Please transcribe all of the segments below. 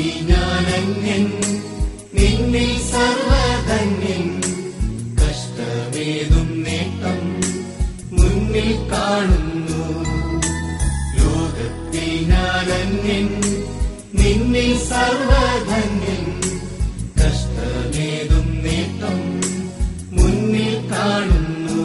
ഞാനന്യൻ നിന്നിൽ സർവധന്യൻ കഷ്ടമേതും നേട്ടം മുന്നിൽ കാണുന്നു ലോകത്തിൽ ഞാനന്യൻ നിന്നിൽ സർവധന്യൻ കഷ്ടമേതും നേട്ടം മുന്നിൽ കാണുന്നു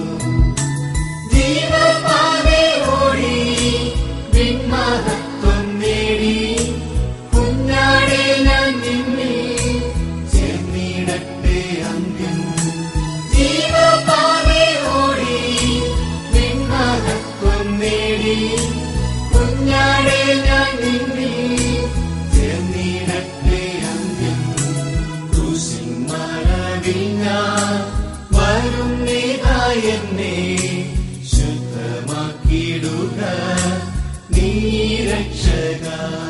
ജീവപാതേ ഓടി വിൺമഹത്വം നേടി കുഞ്ഞാടെ ഞാൻ നിന്നിൽ ചേർന്നിടട്ടെ അന്ത്യം ജീവപാതേ ഓടി വിൺമഹത്വം നേടി കുഞ്ഞാടെ ഞാൻ നിന്നിൽ ചേർന്നിടട്ടെ അന്ത്യം ക്രൂശിൻ മറവിൽ ഞാൻ വരും എന്നെ ശുദ്ധമാക്കിയിടുക നീ രക്ഷക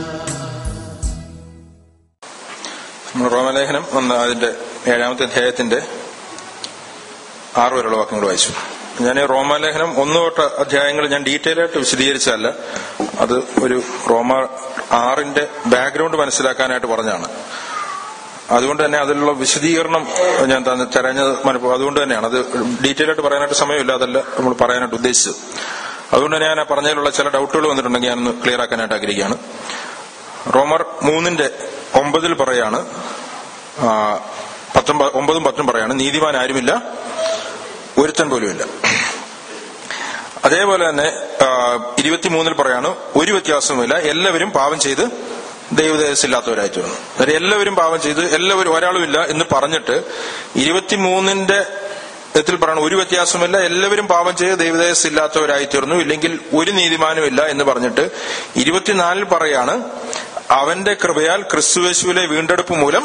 നമ്മൾ റോമലേഖനം ഒന്ന് അതിന്റെ ഏഴാമത്തെ അധ്യായത്തിന്റെ ആറ് വരെയുള്ള വാക്യങ്ങൾ വായിച്ചു ഞാൻ ഈ റോമാലേഖനം ഒന്ന് തൊട്ട് അധ്യായങ്ങൾ ഞാൻ ഡീറ്റെയിൽ ആയിട്ട് വിശദീകരിച്ചതല്ല അത് ഒരു റോമ ആറിന്റെ ബാക്ക്ഗ്രൗണ്ട് മനസ്സിലാക്കാനായിട്ട് പറഞ്ഞാണ് അതുകൊണ്ട് തന്നെ അതിലുള്ള വിശദീകരണം ഞാൻ തന്ന തെരഞ്ഞത് മനപ്പോ അതുകൊണ്ട് തന്നെയാണ് അത് ഡീറ്റെയിൽ ആയിട്ട് പറയാനായിട്ട് സമയമില്ല അതല്ല നമ്മൾ പറയാനായിട്ട് ഉദ്ദേശിച്ചത് അതുകൊണ്ട് തന്നെ ഞാൻ ആ പറഞ്ഞതിലുള്ള ചില ഡൗട്ടുകൾ വന്നിട്ടുണ്ടെങ്കിൽ ഞാനൊന്ന് ക്ലിയർ ആക്കാനായിട്ട് ആഗ്രഹിക്കുകയാണ് റോമർ മൂന്നിന്റെ ഒമ്പതിൽ പറയാണ് ആ, പത്തൊമ്പ- ഒമ്പതും പത്തും പറയാണ് നീതിമാൻ ആരുമില്ല ഒരുത്തൻ പോലുമില്ല അതേപോലെ തന്നെ ആ, ഇരുപത്തിമൂന്നിൽ പറയാണ് ഒരു വ്യത്യാസവുമില്ല എല്ലാവരും പാപം ചെയ്ത് ദൈവദേശമില്ലാത്തവരായിട്ട് വരുന്നു അതായത് എല്ലാവരും പാപം ചെയ്ത് എല്ലാവരും ഒരാളും ഇല്ല എന്ന് പറഞ്ഞിട്ട് ഇരുപത്തിമൂന്നിന്റെ ത്തിൽ പറയണം ഒരു വ്യത്യാസമില്ല എല്ലാവരും പാപം ചെയ്ത് ദൈവദേശമില്ലാത്തവരായി തീർന്നു ഇല്ലെങ്കിൽ ഒരു നീതിമാനും ഇല്ല എന്ന് പറഞ്ഞിട്ട് ഇരുപത്തിനാലിൽ പറയാണ് അവന്റെ കൃപയാൽ ക്രിസ്തുവേശുവിലെ വീണ്ടെടുപ്പ് മൂലം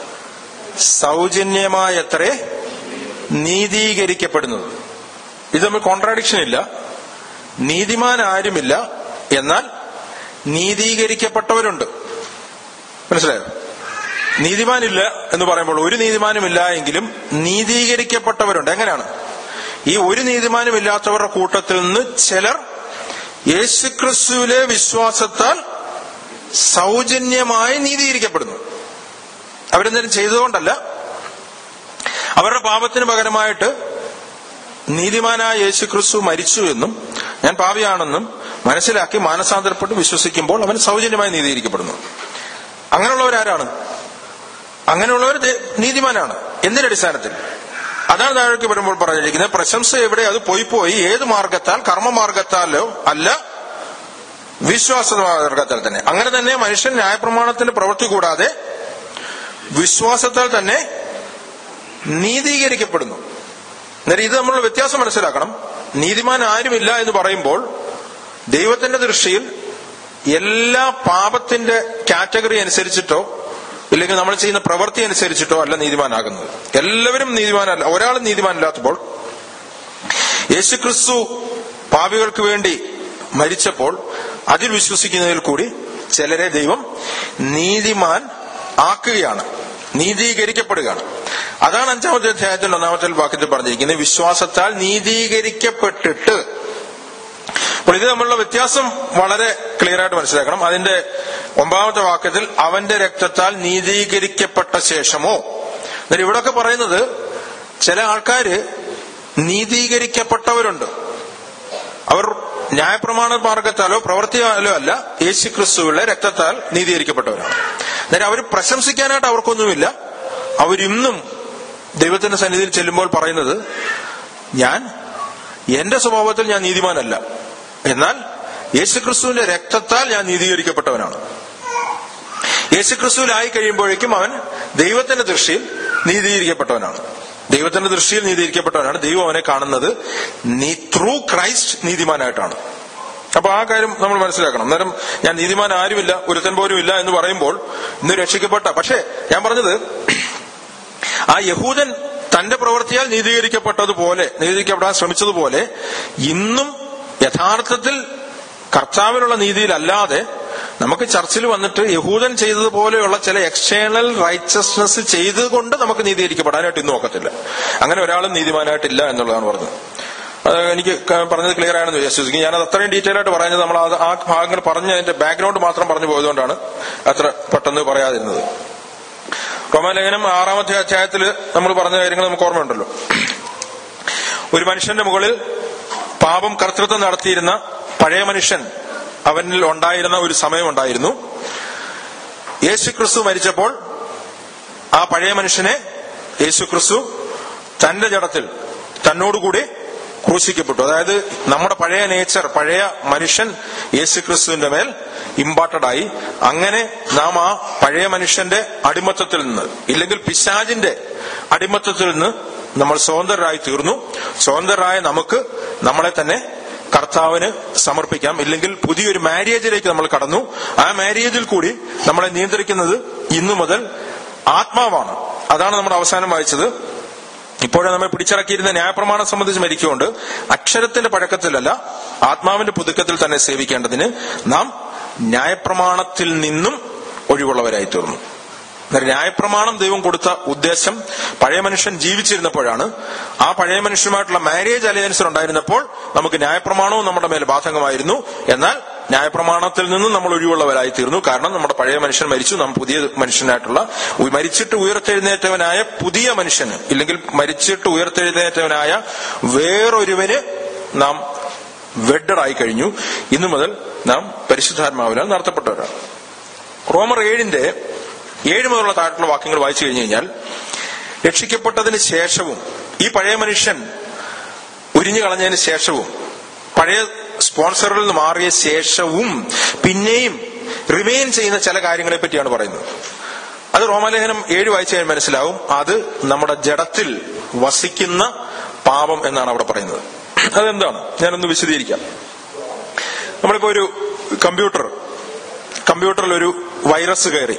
സൗജന്യമായത്രേ നീതീകരിക്കപ്പെടുന്നത് ഇത് തമ്മിൽ കോൺട്രാഡിക്ഷൻ ഇല്ല നീതിമാൻ ആരുമില്ല എന്നാൽ നീതീകരിക്കപ്പെട്ടവരുണ്ട് മനസ്സിലായോ നീതിമാനില്ല എന്ന് പറയുമ്പോൾ ഒരു നീതിമാനുമില്ല എങ്കിലും നീതീകരിക്കപ്പെട്ടവരുണ്ട് എങ്ങനെയാണ് ഈ ഒരു നീതിമാനും ഇല്ലാത്തവരുടെ കൂട്ടത്തിൽ നിന്ന് ചിലർ യേശുക്രിസ്തുവിലെ വിശ്വാസത്താൽ സൗജന്യമായി നീതീകരിക്കപ്പെടുന്നു അവരെന്തെങ്കിലും ചെയ്തുകൊണ്ടല്ല അവരുടെ പാപത്തിന് പകരമായിട്ട് നീതിമാനായ യേശുക്രിസ്തു മരിച്ചു എന്നും ഞാൻ പാപിയാണെന്നും മനസ്സിലാക്കി മാനസാന്തരപ്പെട്ട് വിശ്വസിക്കുമ്പോൾ അവൻ സൗജന്യമായി നീതീകരിക്കപ്പെടുന്നു അങ്ങനെയുള്ളവരാരാണ് അങ്ങനെയുള്ളവർ ദേ- നീതിമാനാണ് എന്തിന്റെ അടിസ്ഥാനത്തിൽ അതാണ് താഴേക്ക് വരുമ്പോൾ പറഞ്ഞിരിക്കുന്നത് പ്രശംസ എവിടെ അത് പോയി പോയി ഏത് മാർഗത്താൽ കർമ്മമാർഗത്താലോ അല്ല വിശ്വാസ മാർഗത്താൽ തന്നെ അങ്ങനെ തന്നെ മനുഷ്യൻ ന്യായപ്രമാണത്തിന്റെ പ്രവൃത്തി കൂടാതെ വിശ്വാസത്താൽ തന്നെ നീതീകരിക്കപ്പെടുന്നു എന്നാൽ ഇത് നമ്മളുടെ വ്യത്യാസം മനസ്സിലാക്കണം നീതിമാൻ ആരുമില്ല എന്ന് പറയുമ്പോൾ ദൈവത്തിന്റെ ദൃഷ്ടിയിൽ എല്ലാ പാപത്തിന്റെ കാറ്റഗറി അനുസരിച്ചിട്ടോ ഇല്ലെങ്കിൽ നമ്മൾ ചെയ്യുന്ന പ്രവൃത്തി അനുസരിച്ചിട്ടോ അല്ല നീതിമാനാകുന്നത് എല്ലാവരും നീതിമാനല്ല ഒരാളും നീതിമാനില്ലാത്തപ്പോൾ യേശുക്രിസ്തു പാപികൾക്ക് വേണ്ടി മരിച്ചപ്പോൾ അതിൽ വിശ്വസിക്കുന്നതിൽ കൂടി ചിലരെ ദൈവം നീതിമാൻ ആക്കുകയാണ് നീതീകരിക്കപ്പെടുകയാണ് അതാണ് അഞ്ചാമത്തെ അധ്യായത്തിന്റെ ഒന്നാമത്തെ വാക്യത്തിൽ പറഞ്ഞിരിക്കുന്നത് വിശ്വാസത്താൽ നീതീകരിക്കപ്പെട്ടിട്ട് അപ്പോൾ ഇത് തമ്മിലുള്ള വ്യത്യാസം വളരെ ക്ലിയർ ആയിട്ട് മനസ്സിലാക്കണം അതിന്റെ ഒമ്പതാമത്തെ വാക്യത്തിൽ അവന്റെ രക്തത്താൽ നീതീകരിക്കപ്പെട്ട ശേഷമോ എന്നാൽ ഇവിടൊക്കെ പറയുന്നത് ചില ആൾക്കാര് നീതീകരിക്കപ്പെട്ടവരുണ്ട് അവർ ന്യായപ്രമാണ മാർഗത്താലോ പ്രവർത്തിയാലോ അല്ല യേശു ക്രിസ്തുവിലെ രക്തത്താൽ നീതീകരിക്കപ്പെട്ടവരാണ് അന്നേരം അവർ പ്രശംസിക്കാനായിട്ട് അവർക്കൊന്നുമില്ല അവരിന്നും ദൈവത്തിന്റെ സന്നിധിയിൽ ചെല്ലുമ്പോൾ പറയുന്നത് ഞാൻ എന്റെ സ്വഭാവത്തിൽ ഞാൻ നീതിമാനല്ല എന്നാൽ യേശുക്രിസ്തുവിന്റെ രക്തത്താൽ ഞാൻ നീതീകരിക്കപ്പെട്ടവനാണ് യേശുക്രിസ്തുവിലായി കഴിയുമ്പോഴേക്കും അവൻ ദൈവത്തിന്റെ ദൃഷ്ടിയിൽ നീതീകരിക്കപ്പെട്ടവനാണ് ദൈവത്തിന്റെ ദൃഷ്ടിയിൽ നീതീകരിക്കപ്പെട്ടവനാണ് ദൈവം അവനെ കാണുന്നത് ത്രൂ ക്രൈസ്റ്റ് നീതിമാനായിട്ടാണ് അപ്പൊ ആ കാര്യം നമ്മൾ മനസ്സിലാക്കണം അന്നേരം ഞാൻ നീതിമാൻ ആരുമില്ല ഒരുത്തൻ പോലും ഇല്ല എന്ന് പറയുമ്പോൾ ഇന്ന് രക്ഷിക്കപ്പെട്ട പക്ഷേ ഞാൻ പറഞ്ഞത് ആ യഹൂദൻ തന്റെ പ്രവൃത്തിയാൽ നീതീകരിക്കപ്പെട്ടതുപോലെ നീതീകരിക്കപ്പെടാൻ ശ്രമിച്ചതുപോലെ ഇന്നും യഥാർത്ഥത്തിൽ കർത്താവിനുള്ള നീതിയിലല്ലാതെ നമുക്ക് ചർച്ചിൽ വന്നിട്ട് യഹൂദൻ ചെയ്തതുപോലെയുള്ള ചില എക്സ്റ്റേണൽ റൈച്ചസ്നെസ് ചെയ്തുകൊണ്ട് നമുക്ക് നീതീകരിക്കപ്പെടാനായിട്ട് ഇന്ന് നോക്കത്തില്ല അങ്ങനെ ഒരാളും നീതിമാനായിട്ടില്ല എന്നുള്ളതാണ് പറഞ്ഞത് അത് എനിക്ക് ക- പറഞ്ഞത് ക്ലിയർ ആണെന്ന് വിശ്വസിക്കും ഞാനത് അത്രയും ഡീറ്റെയിൽ ആയിട്ട് പറയുന്നത് നമ്മൾ അത് ആ ഭാഗങ്ങൾ പറഞ്ഞ് അതിന്റെ ബാക്ക്ഗ്രൗണ്ട് മാത്രം പറഞ്ഞു പോയതുകൊണ്ടാണ് അത്ര പെട്ടെന്ന് പറയാതിരുന്നത് റോമാലേഖനം ആറാമത്തെ അധ്യായത്തിൽ നമ്മൾ പറഞ്ഞ കാര്യങ്ങൾ നമുക്ക് ഓർമ്മയുണ്ടല്ലോ ഒരു മനുഷ്യന്റെ മുകളിൽ പാപം കർത്തൃത്വം നടത്തിയിരുന്ന പഴയ മനുഷ്യൻ അവനിൽ ഉണ്ടായിരുന്ന ഒരു സമയമുണ്ടായിരുന്നു യേശു ക്രിസ്തു മരിച്ചപ്പോൾ ആ പഴയ മനുഷ്യനെ യേശു ക്രിസ്തു തന്റെ ജഡത്തിൽ തന്നോടുകൂടി ക്രൂശിക്കപ്പെട്ടു അതായത് നമ്മുടെ പഴയ നേച്ചർ പഴയ മനുഷ്യൻ യേശു ക്രിസ്തുവിന്റെ മേൽ ഇമ്പാർട്ടഡ് ആയി അങ്ങനെ നാം ആ പഴയ മനുഷ്യന്റെ അടിമത്തത്തിൽ നിന്ന് ഇല്ലെങ്കിൽ പിശാജിന്റെ അടിമത്തത്തിൽ നിന്ന് നമ്മൾ സ്വതന്ത്രരായി തീർന്നു സ്വതന്ത്രരായ നമുക്ക് നമ്മളെ തന്നെ കർത്താവിന് സമർപ്പിക്കാം ഇല്ലെങ്കിൽ പുതിയൊരു മാര്യേജിലേക്ക് നമ്മൾ കടന്നു ആ മാര്യേജിൽ കൂടി നമ്മളെ നിയന്ത്രിക്കുന്നത് ഇന്നു മുതൽ ആത്മാവാണ് അതാണ് നമ്മൾ അവസാനം വായിച്ചത് ഇപ്പോഴും നമ്മെ പിടിച്ചിറക്കിയിരുന്ന ന്യായപ്രമാണം സംബന്ധിച്ച് മരിക്കുകൊണ്ട് അക്ഷരത്തിന്റെ പഴക്കത്തിലല്ല ആത്മാവിന്റെ പുതുക്കത്തിൽ തന്നെ സേവിക്കേണ്ടതിന് നാം ന്യായപ്രമാണത്തിൽ നിന്നും ഒഴിവുള്ളവരായി തീർന്നു അന്നേരം ന്യായപ്രമാണം ദൈവം കൊടുത്ത ഉദ്ദേശം പഴയ മനുഷ്യൻ ജീവിച്ചിരുന്നപ്പോഴാണ് ആ പഴയ മനുഷ്യനുമായിട്ടുള്ള മാരേജ് അലയൻസ് ഉണ്ടായിരുന്നപ്പോൾ നമുക്ക് ന്യായപ്രമാണവും നമ്മുടെ മേൽ ബാധകമായിരുന്നു എന്നാൽ ന്യായപ്രമാണത്തിൽ നിന്നും നമ്മൾ ഒഴിവുള്ളവരായി തീർന്നു കാരണം നമ്മുടെ പഴയ മനുഷ്യൻ മരിച്ചു നാം പുതിയ മനുഷ്യനായിട്ടുള്ള ഉ- മരിച്ചിട്ട് ഉയർത്തെഴുന്നേറ്റവനായ പുതിയ മനുഷ്യന് ഇല്ലെങ്കിൽ മരിച്ചിട്ട് ഉയർത്തെഴുന്നേറ്റവനായ വേറൊരുവന് നാം വെഡഡായി കഴിഞ്ഞു ഇന്നു മുതൽ നാം പരിശുദ്ധാത്മാവിനാൽ നടത്തപ്പെട്ടവരാണ് റോമർ ഏഴിന്റെ ഏഴ് മുതലുള്ള താഴെയുള്ള വാക്യങ്ങൾ വായിച്ചു കഴിഞ്ഞു കഴിഞ്ഞാൽ രക്ഷിക്കപ്പെട്ടതിന് ശേഷവും ഈ പഴയ മനുഷ്യൻ ഉരിഞ്ഞു കളഞ്ഞതിന് ശേഷവും പഴയ സ്പോൺസറിൽ നിന്ന് മാറിയ ശേഷവും പിന്നെയും റിമെയിൻ ചെയ്യുന്ന ചില കാര്യങ്ങളെ പറ്റിയാണ് പറയുന്നത് അത് റോമാലേഖനം ഏഴ് വായിച്ചു കഴിഞ്ഞാൽ മനസ്സിലാവും അത് നമ്മുടെ ജഡത്തിൽ വസിക്കുന്ന പാപം എന്നാണ് അവിടെ പറയുന്നത് അതെന്താണ് ഞാനൊന്ന് വിശദീകരിക്കാം നമ്മളിപ്പോ ഒരു കമ്പ്യൂട്ടർ കമ്പ്യൂട്ടറിൽ ഒരു വൈറസ് കയറി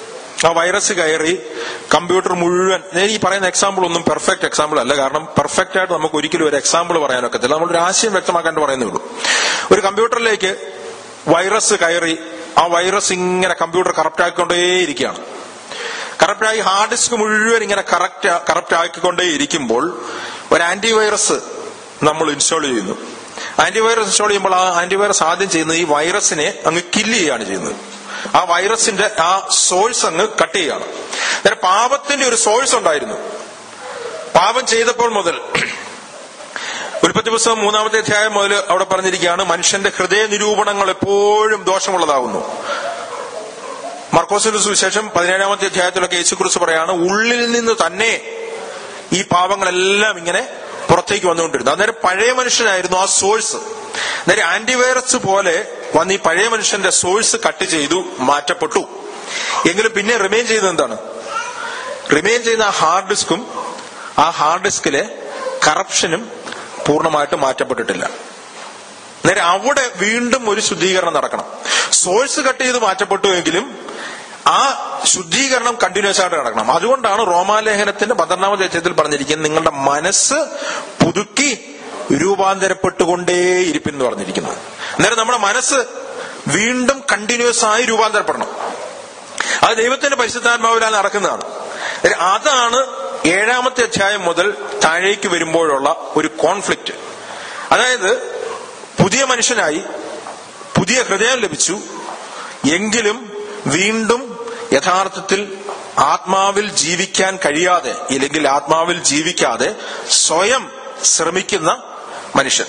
ആ വൈറസ് കയറി കമ്പ്യൂട്ടർ മുഴുവൻ ഞാൻ ഈ പറയുന്ന എക്സാമ്പിൾ ഒന്നും പെർഫെക്റ്റ് എക്സാമ്പിൾ അല്ല കാരണം പെർഫെക്റ്റ് ആയിട്ട് നമുക്ക് ഒരിക്കലും ഒരു എക്സാമ്പിൾ പറയാനൊക്കത്തില്ല നമ്മളൊരു ആശയം വ്യക്തമാക്കാൻ പറയുന്നേ ഉള്ളൂ ഒരു കമ്പ്യൂട്ടറിലേക്ക് വൈറസ് കയറി ആ വൈറസ് ഇങ്ങനെ കമ്പ്യൂട്ടർ കറപ്റ്റ് ആക്കിക്കൊണ്ടേയിരിക്കുകയാണ് കറപ്റ്റായി ഹാർഡ് ഡിസ്ക് മുഴുവൻ ഇങ്ങനെ കറക്റ്റ് കറപ്റ്റ് ആക്കിക്കൊണ്ടേ ഇരിക്കുമ്പോൾ ഒരു ആന്റിവൈറസ് നമ്മൾ ഇൻസ്റ്റാൾ ചെയ്യുന്നു ആന്റിവൈറസ് ഇൻസ്റ്റാൾ ചെയ്യുമ്പോൾ ആ ആന്റിവൈറസ് ആദ്യം ചെയ്യുന്നത് ഈ വൈറസിനെ അങ്ങ് കില്ല് ചെയ്യുകയാണ് ചെയ്യുന്നത് ആ വൈറസിന്റെ ആ സോഴ്സ് അങ്ങ് കട്ട് ചെയ്യുകയാണ് അന്നേരം പാപത്തിന്റെ ഒരു സോഴ്സ് ഉണ്ടായിരുന്നു പാപം ചെയ്തപ്പോൾ മുതൽ ഉൽപ്പത്തി പുസ്തകം മൂന്നാമത്തെ അധ്യായം മുതൽ അവിടെ പറഞ്ഞിരിക്കുകയാണ് മനുഷ്യന്റെ ഹൃദയ നിരൂപണങ്ങൾ എപ്പോഴും ദോഷമുള്ളതാകുന്നു മർക്കോസിന്റെ സുവിശേഷം പതിനേഴാമത്തെ അധ്യായത്തിലൊക്കെ യേശുക്കുറിച്ച് പറയാണ് ഉള്ളിൽ നിന്ന് തന്നെ ഈ പാവങ്ങളെല്ലാം ഇങ്ങനെ പുറത്തേക്ക് വന്നുകൊണ്ടിരുന്നു അന്നേരം പഴയ മനുഷ്യനായിരുന്നു ആ സോഴ്സ് അന്നേരം ആന്റിവൈറസ് പോലെ വന്ന് ഈ പഴയ മനുഷ്യന്റെ സോഴ്സ് കട്ട് ചെയ്തു മാറ്റപ്പെട്ടു എങ്കിലും പിന്നെ റിമെയിൻ ചെയ്യുന്നത് എന്താണ് റിമെയിൻ ചെയ്യുന്ന ആ ഹാർഡ് ഡിസ്കും ആ ഹാർഡ് ഡിസ്കിലെ കറപ്ഷനും പൂർണ്ണമായിട്ട് മാറ്റപ്പെട്ടിട്ടില്ല നേരെ അവിടെ വീണ്ടും ഒരു ശുദ്ധീകരണം നടക്കണം സോഴ്സ് കട്ട് ചെയ്ത് മാറ്റപ്പെട്ടു എങ്കിലും ആ ശുദ്ധീകരണം കണ്ടിന്യൂസ് ആയിട്ട് നടക്കണം അതുകൊണ്ടാണ് റോമാലേഖനത്തിന്റെ പന്ത്രണ്ടാമത്തെ അധ്യായത്തിൽ പറഞ്ഞിരിക്കുന്നത് നിങ്ങളുടെ മനസ്സ് പുതുക്കി രൂപാന്തരപ്പെട്ടുകൊണ്ടേയിരിക്കും എന്ന് പറഞ്ഞിരിക്കുന്നത് അന്നേരം നമ്മുടെ മനസ്സ് വീണ്ടും കണ്ടിന്യൂസ് ആയി രൂപാന്തരപ്പെടണം അത് ദൈവത്തിന്റെ പരിശുദ്ധാത്മാവിനാൽ നടക്കുന്നതാണ് അതാണ് ഏഴാമത്തെ അധ്യായം മുതൽ താഴേക്ക് വരുമ്പോഴുള്ള ഒരു കോൺഫ്ലിക്റ്റ് അതായത് പുതിയ മനുഷ്യനായി പുതിയ ഹൃദയം ലഭിച്ചു എങ്കിലും വീണ്ടും യഥാർത്ഥത്തിൽ ആത്മാവിൽ ജീവിക്കാൻ കഴിയാതെ ഇല്ലെങ്കിൽ ആത്മാവിൽ ജീവിക്കാതെ സ്വയം ശ്രമിക്കുന്ന മനുഷ്യൻ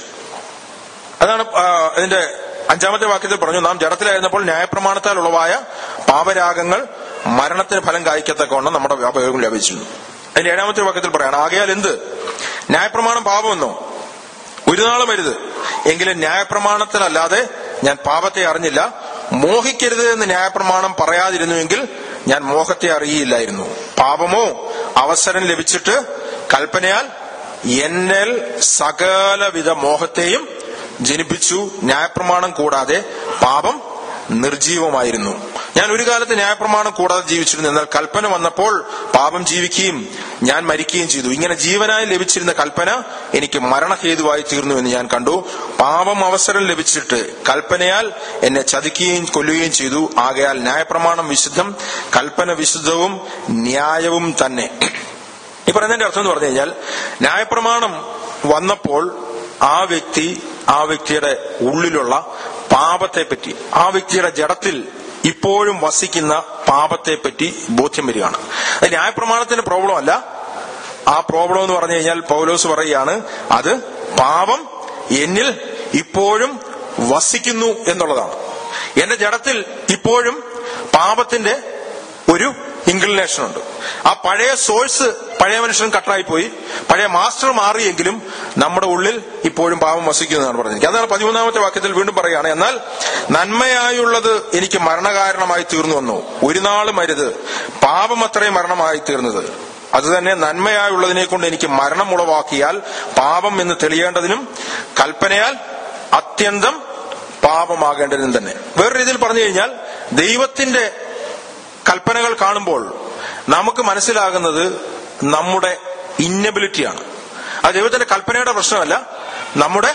അതാണ് ആ, ഇതിന്റെ അഞ്ചാമത്തെ വാക്യത്തിൽ പറഞ്ഞു നാം ജഡത്തിലായിരുന്നപ്പോൾ ന്യായപ്രമാണത്താൽ ഉളവായ പാപരാഗങ്ങൾ മരണത്തിന് ഫലം കായ്ക്കത്തക്കവണ്ണം നമ്മുടെ വ്യാപകം ലഭിച്ചിരുന്നു അതിന്റെ ഏഴാമത്തെ വാക്യത്തിൽ പറയാണ് ആകയാൽ എന്ത് ന്യായപ്രമാണം പാപമെന്നോ ഒരു നാളും വരുത് എങ്കിലും ന്യായപ്രമാണത്തിലല്ലാതെ ഞാൻ പാപത്തെ അറിഞ്ഞില്ല മോഹിക്കരുത് എന്ന് ന്യായപ്രമാണം പറയാതിരുന്നുവെങ്കിൽ ഞാൻ മോഹത്തെ അറിയില്ലായിരുന്നു പാപമോ അവസരം ലഭിച്ചിട്ട് കൽപ്പനയാൽ എന്നൽ സകലവിധ മോഹത്തെയും ജനിപ്പിച്ചു ന്യായപ്രമാണം കൂടാതെ പാപം നിർജീവമായിരുന്നു ഞാൻ ഒരു കാലത്ത് ന്യായപ്രമാണം കൂടാതെ ജീവിച്ചിരുന്നു എന്നാൽ കൽപ്പന വന്നപ്പോൾ പാപം ജീവിക്കുകയും ഞാൻ മരിക്കുകയും ചെയ്തു ഇങ്ങനെ ജീവനായി ലഭിച്ചിരുന്ന കൽപ്പന എനിക്ക് മരണഹേതുവായി തീർന്നു എന്ന് ഞാൻ കണ്ടു പാപം അവസരം ലഭിച്ചിട്ട് കൽപ്പനയാൽ എന്നെ ചതിക്കുകയും കൊല്ലുകയും ചെയ്തു ആകയാൽ ന്യായപ്രമാണം വിശുദ്ധം കൽപ്പന വിശുദ്ധവും ന്യായവും തന്നെ ഈ പറയുന്നതിന്റെ അർത്ഥം എന്ന് പറഞ്ഞു കഴിഞ്ഞാൽ ന്യായപ്രമാണം വന്നപ്പോൾ ആ വ്യക്തി ആ വ്യക്തിയുടെ ഉള്ളിലുള്ള പാപത്തെ പറ്റി ആ വ്യക്തിയുടെ ജഡത്തിൽ ഇപ്പോഴും വസിക്കുന്ന പാപത്തെ പറ്റി ബോധ്യം വരികയാണ് അത് ന്യായപ്രമാണത്തിന്റെ പ്രോബ്ലം അല്ല ആ പ്രോബ്ലം എന്ന് പറഞ്ഞു കഴിഞ്ഞാൽ പൗലോസ് പറയുകയാണ് അത് പാപം എന്നിൽ ഇപ്പോഴും വസിക്കുന്നു എന്നുള്ളതാണ് എന്റെ ജഡത്തിൽ ഇപ്പോഴും പാപത്തിന്റെ ഒരു ഇൻക്ലിനേഷൻ ഉണ്ട് ആ പഴയ സോഴ്സ് പഴയ മനുഷ്യൻ കട്ടായി പോയി പഴയ മാസ്റ്റർ മാറിയെങ്കിലും നമ്മുടെ ഉള്ളിൽ ഇപ്പോഴും പാപം വസിക്കുന്നതാണ് പറഞ്ഞിരിക്കുന്നത് അതാണ് പതിമൂന്നാമത്തെ വാക്യത്തിൽ വീണ്ടും പറയുകയാണ് എന്നാൽ നന്മയായുള്ളത് എനിക്ക് മരണകാരണമായി തീർന്നു വന്നു ഒരു നാളും അരുത് പാപം അത്രയും മരണമായി തീർന്നത് അത് തന്നെ നന്മയായുള്ളതിനെ കൊണ്ട് എനിക്ക് മരണം ഉളവാക്കിയാൽ പാപം എന്ന് തെളിയേണ്ടതിനും കൽപ്പനയാൽ അത്യന്തം പാപമാകേണ്ടതിനും തന്നെ വേറെ രീതിയിൽ പറഞ്ഞു കഴിഞ്ഞാൽ ദൈവത്തിന്റെ കൽപ്പനകൾ കാണുമ്പോൾ നമുക്ക് മനസ്സിലാകുന്നത് നമ്മുടെ ഇന്നബിലിറ്റിയാണ് അത് ദൈവത്തിന്റെ കൽപ്പനയുടെ പ്രശ്നമല്ല നമ്മുടെ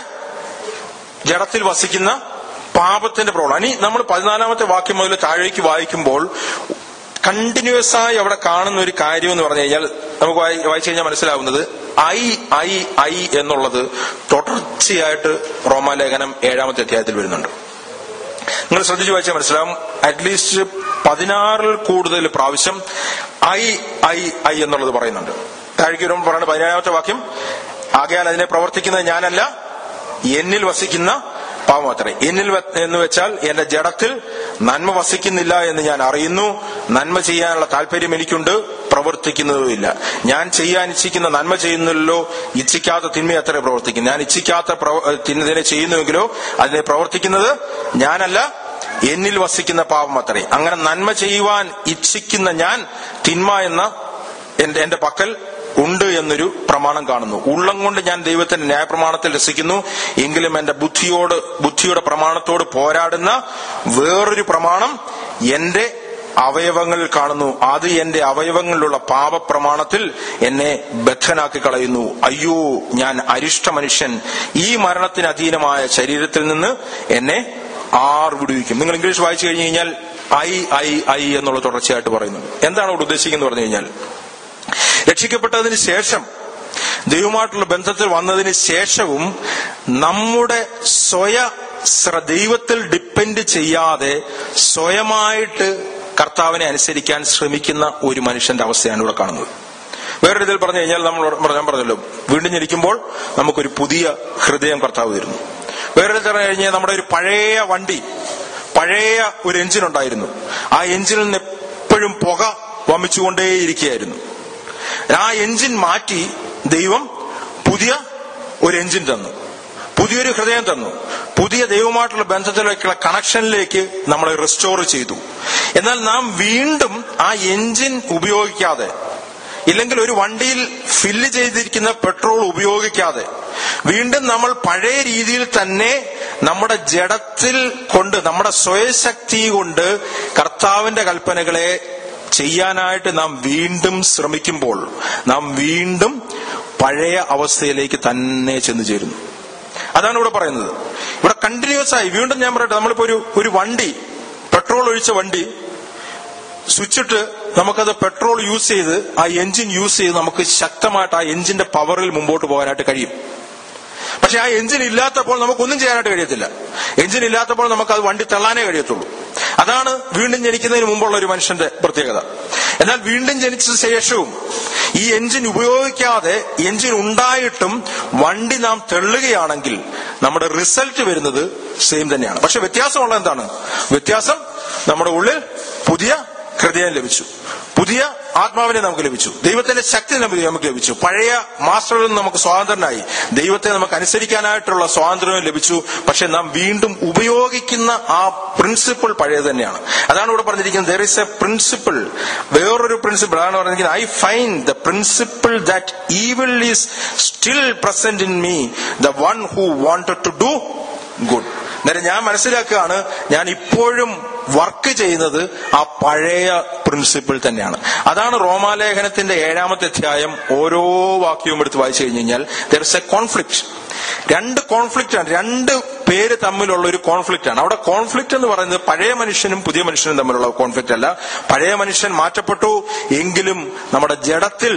ജഡത്തിൽ വസിക്കുന്ന പാപത്തിന്റെ പ്രോബ്ലം ഇനി നമ്മൾ പതിനാലാമത്തെ വാക്യം മുതൽ താഴേക്ക് വായിക്കുമ്പോൾ കണ്ടിന്യൂസ് ആയി അവിടെ കാണുന്ന ഒരു കാര്യം എന്ന് പറഞ്ഞു കഴിഞ്ഞാൽ നമുക്ക് വായി- വായിച്ചു കഴിഞ്ഞാൽ മനസ്സിലാവുന്നത് ഐ ഐ ഐ എന്നുള്ളത് തുടർച്ചയായിട്ട് റോമാലേഖനം ഏഴാമത്തെ അധ്യായത്തിൽ വരുന്നുണ്ട് നിങ്ങൾ ശ്രദ്ധിച്ചു വായിച്ചാൽ മനസ്സിലാവും അറ്റ്ലീസ്റ്റ് പതിനാറിൽ കൂടുതൽ പ്രാവശ്യം ഐ ഐ ഐ എന്നുള്ളത് പറയുന്നുണ്ട് താഴേക്ക് വരുമ്പോൾ പറയുന്നത് പതിനേഴാമത്തെ വാക്യം ആകയാൽ അതിനെ പ്രവർത്തിക്കുന്നത് ഞാനല്ല എന്നിൽ വസിക്കുന്ന പാപം അത്രേ എന്നിൽ വ- എന്ന് വെച്ചാൽ എന്റെ ജഡത്തിൽ നന്മ വസിക്കുന്നില്ല എന്ന് ഞാൻ അറിയുന്നു നന്മ ചെയ്യാനുള്ള താല്പര്യം എനിക്കുണ്ട് പ്രവർത്തിക്കുന്നതുമില്ല ഞാൻ ചെയ്യാൻ ഇച്ഛിക്കുന്ന നന്മ ചെയ്യുന്നില്ലല്ലോ ഇച്ഛിക്കാത്ത തിന്മ അത്ര പ്രവർത്തിക്കും ഞാൻ ഇച്ഛിക്കാത്ത പ്രവ- തിന്മതിനെ ചെയ്യുന്നുവെങ്കിലോ അതിനെ പ്രവർത്തിക്കുന്നത് ഞാനല്ല എന്നിൽ വസിക്കുന്ന പാപം അത്രേ അങ്ങനെ നന്മ ചെയ്യുവാൻ ഇച്ഛിക്കുന്ന ഞാൻ തിന്മ എന്ന എന്റെ എന്റെ പക്കൽ ഉണ്ട് എന്നൊരു പ്രമാണം കാണുന്നു ഉള്ളം കൊണ്ട് ഞാൻ ദൈവത്തിന്റെ ന്യായപ്രമാണത്തിൽ രസിക്കുന്നു എങ്കിലും എന്റെ ബുദ്ധിയോട് ബുദ്ധിയുടെ പ്രമാണത്തോട് പോരാടുന്ന വേറൊരു പ്രമാണം എന്റെ അവയവങ്ങളിൽ കാണുന്നു അത് എന്റെ അവയവങ്ങളിലുള്ള പാപപ്രമാണത്തിൽ എന്നെ ബദ്ധനാക്കി കളയുന്നു അയ്യോ ഞാൻ അരിഷ്ട മനുഷ്യൻ ഈ മരണത്തിന് അധീനമായ ശരീരത്തിൽ നിന്ന് എന്നെ ആർ വിടുവിക്കും നിങ്ങൾ ഇംഗ്ലീഷ് വായിച്ചു കഴിഞ്ഞു കഴിഞ്ഞാൽ ഐ ഐ ഐ എന്നുള്ള തുടർച്ചയായിട്ട് പറയുന്നുണ്ട് എന്താണ് അവിടെ ഉദ്ദേശിക്കുന്നത് പറഞ്ഞു കഴിഞ്ഞാൽ രക്ഷിക്കപ്പെട്ടതിന് ശേഷം ദൈവമായിട്ടുള്ള ബന്ധത്തിൽ വന്നതിന് ശേഷവും നമ്മുടെ സ്വയ ശ്ര- ദൈവത്തിൽ ഡിപ്പെൻഡ് ചെയ്യാതെ സ്വയമായിട്ട് കർത്താവിനെ അനുസരിക്കാൻ ശ്രമിക്കുന്ന ഒരു മനുഷ്യന്റെ അവസ്ഥയാണ് ഇവിടെ കാണുന്നത് വേറൊരു ഇതിൽ പറഞ്ഞു കഴിഞ്ഞാൽ നമ്മൾ ഞാൻ പറഞ്ഞല്ലോ വീണ്ടും ജനിക്കുമ്പോൾ നമുക്കൊരു പുതിയ ഹൃദയം കർത്താവ് തരുന്നു വേറൊരു പറഞ്ഞു കഴിഞ്ഞാൽ നമ്മുടെ ഒരു പഴയ വണ്ടി പഴയ ഒരു എഞ്ചിൻ ഉണ്ടായിരുന്നു ആ എഞ്ചിനിൽ നിന്ന് എപ്പോഴും പുക വമിച്ചുകൊണ്ടേയിരിക്കുകയായിരുന്നു ആ എഞ്ചിൻ മാറ്റി ദൈവം പുതിയ ഒരു എഞ്ചിൻ തന്നു പുതിയൊരു ഹൃദയം തന്നു പുതിയ ദൈവമായിട്ടുള്ള ബന്ധത്തിലേക്കുള്ള കണക്ഷനിലേക്ക് നമ്മളെ റിസ്റ്റോർ ചെയ്തു എന്നാൽ നാം വീണ്ടും ആ എഞ്ചിൻ ഉപയോഗിക്കാതെ ഇല്ലെങ്കിൽ ഒരു വണ്ടിയിൽ ഫില്ല് ചെയ്തിരിക്കുന്ന പെട്രോൾ ഉപയോഗിക്കാതെ വീണ്ടും നമ്മൾ പഴയ രീതിയിൽ തന്നെ നമ്മുടെ ജഡത്തിൽ കൊണ്ട് നമ്മുടെ സ്വയശക്തി കൊണ്ട് കർത്താവിന്റെ കൽപ്പനകളെ ചെയ്യാനായിട്ട് നാം വീണ്ടും ശ്രമിക്കുമ്പോൾ നാം വീണ്ടും പഴയ അവസ്ഥയിലേക്ക് തന്നെ ചെന്നു ചേരുന്നു അതാണ് ഇവിടെ പറയുന്നത് ഇവിടെ കണ്ടിന്യൂസ് ആയി വീണ്ടും ഞാൻ പറയട്ടെ നമ്മളിപ്പോ ഒരു ഒരു വണ്ടി പെട്രോൾ ഒഴിച്ച വണ്ടി സ്വിച്ചിട്ട് നമുക്കത് പെട്രോൾ യൂസ് ചെയ്ത് ആ എഞ്ചിൻ യൂസ് ചെയ്ത് നമുക്ക് ശക്തമായിട്ട് ആ എഞ്ചിന്റെ പവറിൽ മുമ്പോട്ട് പോകാനായിട്ട് കഴിയും പക്ഷെ ആ എഞ്ചിൻ ഇല്ലാത്തപ്പോൾ നമുക്കൊന്നും ചെയ്യാനായിട്ട് കഴിയത്തില്ല എഞ്ചിൻ ഇല്ലാത്തപ്പോൾ നമുക്ക് അത് വണ്ടി തള്ളാനേ കഴിയത്തുള്ളൂ അതാണ് വീണ്ടും ജനിക്കുന്നതിന് മുമ്പുള്ള ഒരു മനുഷ്യന്റെ പ്രത്യേകത എന്നാൽ വീണ്ടും ജനിച്ച ശേഷവും ഈ എഞ്ചിൻ ഉപയോഗിക്കാതെ എഞ്ചിൻ ഉണ്ടായിട്ടും വണ്ടി നാം തെള്ളുകയാണെങ്കിൽ നമ്മുടെ റിസൾട്ട് വരുന്നത് സെയിം തന്നെയാണ് പക്ഷെ വ്യത്യാസമുള്ള എന്താണ് വ്യത്യാസം നമ്മുടെ ഉള്ളിൽ പുതിയ ഹൃദയം ലഭിച്ചു പുതിയ ആത്മാവിനെ നമുക്ക് ലഭിച്ചു ദൈവത്തിന്റെ ശക്തി നമുക്ക് നമുക്ക് ലഭിച്ചു പഴയ മാസ്റ്ററിൽ നിന്ന് നമുക്ക് സ്വാതന്ത്ര്യനായി ദൈവത്തെ നമുക്ക് അനുസരിക്കാനായിട്ടുള്ള സ്വാതന്ത്ര്യം ലഭിച്ചു പക്ഷെ നാം വീണ്ടും ഉപയോഗിക്കുന്ന ആ പ്രിൻസിപ്പിൾ പഴയത് തന്നെയാണ് അതാണ് ഇവിടെ പറഞ്ഞിരിക്കുന്നത് ദർ ഇസ് എ പ്രിൻസിപ്പിൾ വേറൊരു പ്രിൻസിപ്പിൾ അതാണ് പറഞ്ഞിരിക്കുന്നത് I find the principle that evil is still present in me the one who wanted to do good അന്നേരം ഞാൻ മനസ്സിലാക്കുകയാണ് ഞാൻ ഇപ്പോഴും വർക്ക് ചെയ്യുന്നത് ആ പഴയ പ്രിൻസിപ്പിൾ തന്നെയാണ് അതാണ് റോമാലേഖനത്തിന്റെ ഏഴാമത്തെ അധ്യായം ഓരോ വാക്യവും എടുത്ത് വായിച്ചു കഴിഞ്ഞു കഴിഞ്ഞാൽ ദർ ഇസ് എ കോൺഫ്ലിക്ട് രണ്ട് കോൺഫ്ലിക്റ്റ് ആണ് രണ്ട് പേര് തമ്മിലുള്ള ഒരു കോൺഫ്ലിക്റ്റ് ആണ് അവിടെ കോൺഫ്ലിക്റ്റ് എന്ന് പറയുന്നത് പഴയ മനുഷ്യനും പുതിയ മനുഷ്യനും തമ്മിലുള്ള കോൺഫ്ലിക്റ്റ് അല്ല പഴയ മനുഷ്യൻ മാറ്റപ്പെട്ടു എങ്കിലും നമ്മുടെ ജഡത്തിൽ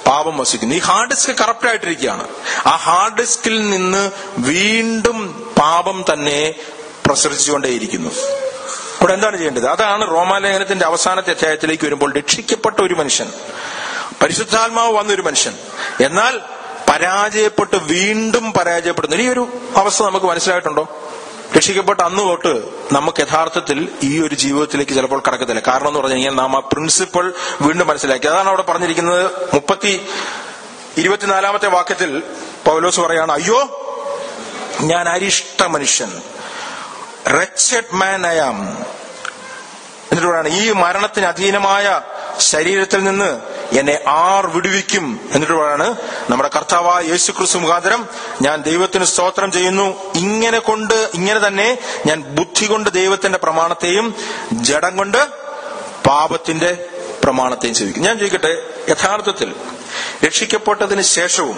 പാപം വസിക്കുന്നു ഈ ഹാർഡ് ഡിസ്ക് കറപ്റ്റ് ആയിട്ടിരിക്കുകയാണ് ആ ഹാർഡ് ഡിസ്കിൽ നിന്ന് വീണ്ടും പാപം തന്നെ പ്രസരിച്ചുകൊണ്ടേയിരിക്കുന്നു ഇവിടെ എന്താണ് ചെയ്യേണ്ടത് അതാണ് റോമാലേഖനത്തിന്റെ അവസാനത്തെ അധ്യായത്തിലേക്ക് വരുമ്പോൾ രക്ഷിക്കപ്പെട്ട ഒരു മനുഷ്യൻ പരിശുദ്ധാത്മാവ് വന്ന ഒരു മനുഷ്യൻ എന്നാൽ പരാജയപ്പെട്ട് വീണ്ടും പരാജയപ്പെടുന്നു ഈ ഒരു അവസ്ഥ നമുക്ക് മനസ്സിലായിട്ടുണ്ടോ രക്ഷിക്കപ്പെട്ട അന്ന് തൊട്ട് നമുക്ക് യഥാർത്ഥത്തിൽ ഈ ഒരു ജീവിതത്തിലേക്ക് ചിലപ്പോൾ കടക്കത്തില്ല കാരണം എന്ന് പറഞ്ഞു കഴിഞ്ഞാൽ നാം ആ പ്രിൻസിപ്പിൾ വീണ്ടും മനസ്സിലാക്കി അതാണ് അവിടെ പറഞ്ഞിരിക്കുന്നത് മുപ്പത്തി ഇരുപത്തിനാലാമത്തെ വാക്യത്തിൽ പൗലോസ് പറയാണ് അയ്യോ ഞാൻ അരിഷ്ട മനുഷ്യൻ റെച്ചഡ് മാൻ അയാം എന്നിട്ട് പറയാണ് ഈ മരണത്തിന് അധീനമായ ശരീരത്തിൽ നിന്ന് എന്നെ ആർ വിടുവിക്കും എന്നിട്ട് പറയാണ് നമ്മുടെ കർത്താവായ യേശു ക്രിസ്തു മുഖാന്തരം ഞാൻ ദൈവത്തിന് സ്തോത്രം ചെയ്യുന്നു ഇങ്ങനെ കൊണ്ട് ഇങ്ങനെ തന്നെ ഞാൻ ബുദ്ധി കൊണ്ട് ദൈവത്തിന്റെ പ്രമാണത്തെയും ജഡം കൊണ്ട് പാപത്തിന്റെ പ്രമാണത്തെയും സേവിക്കും ഞാൻ ചോദിക്കട്ടെ യഥാർത്ഥത്തിൽ രക്ഷിക്കപ്പെട്ടതിന് ശേഷവും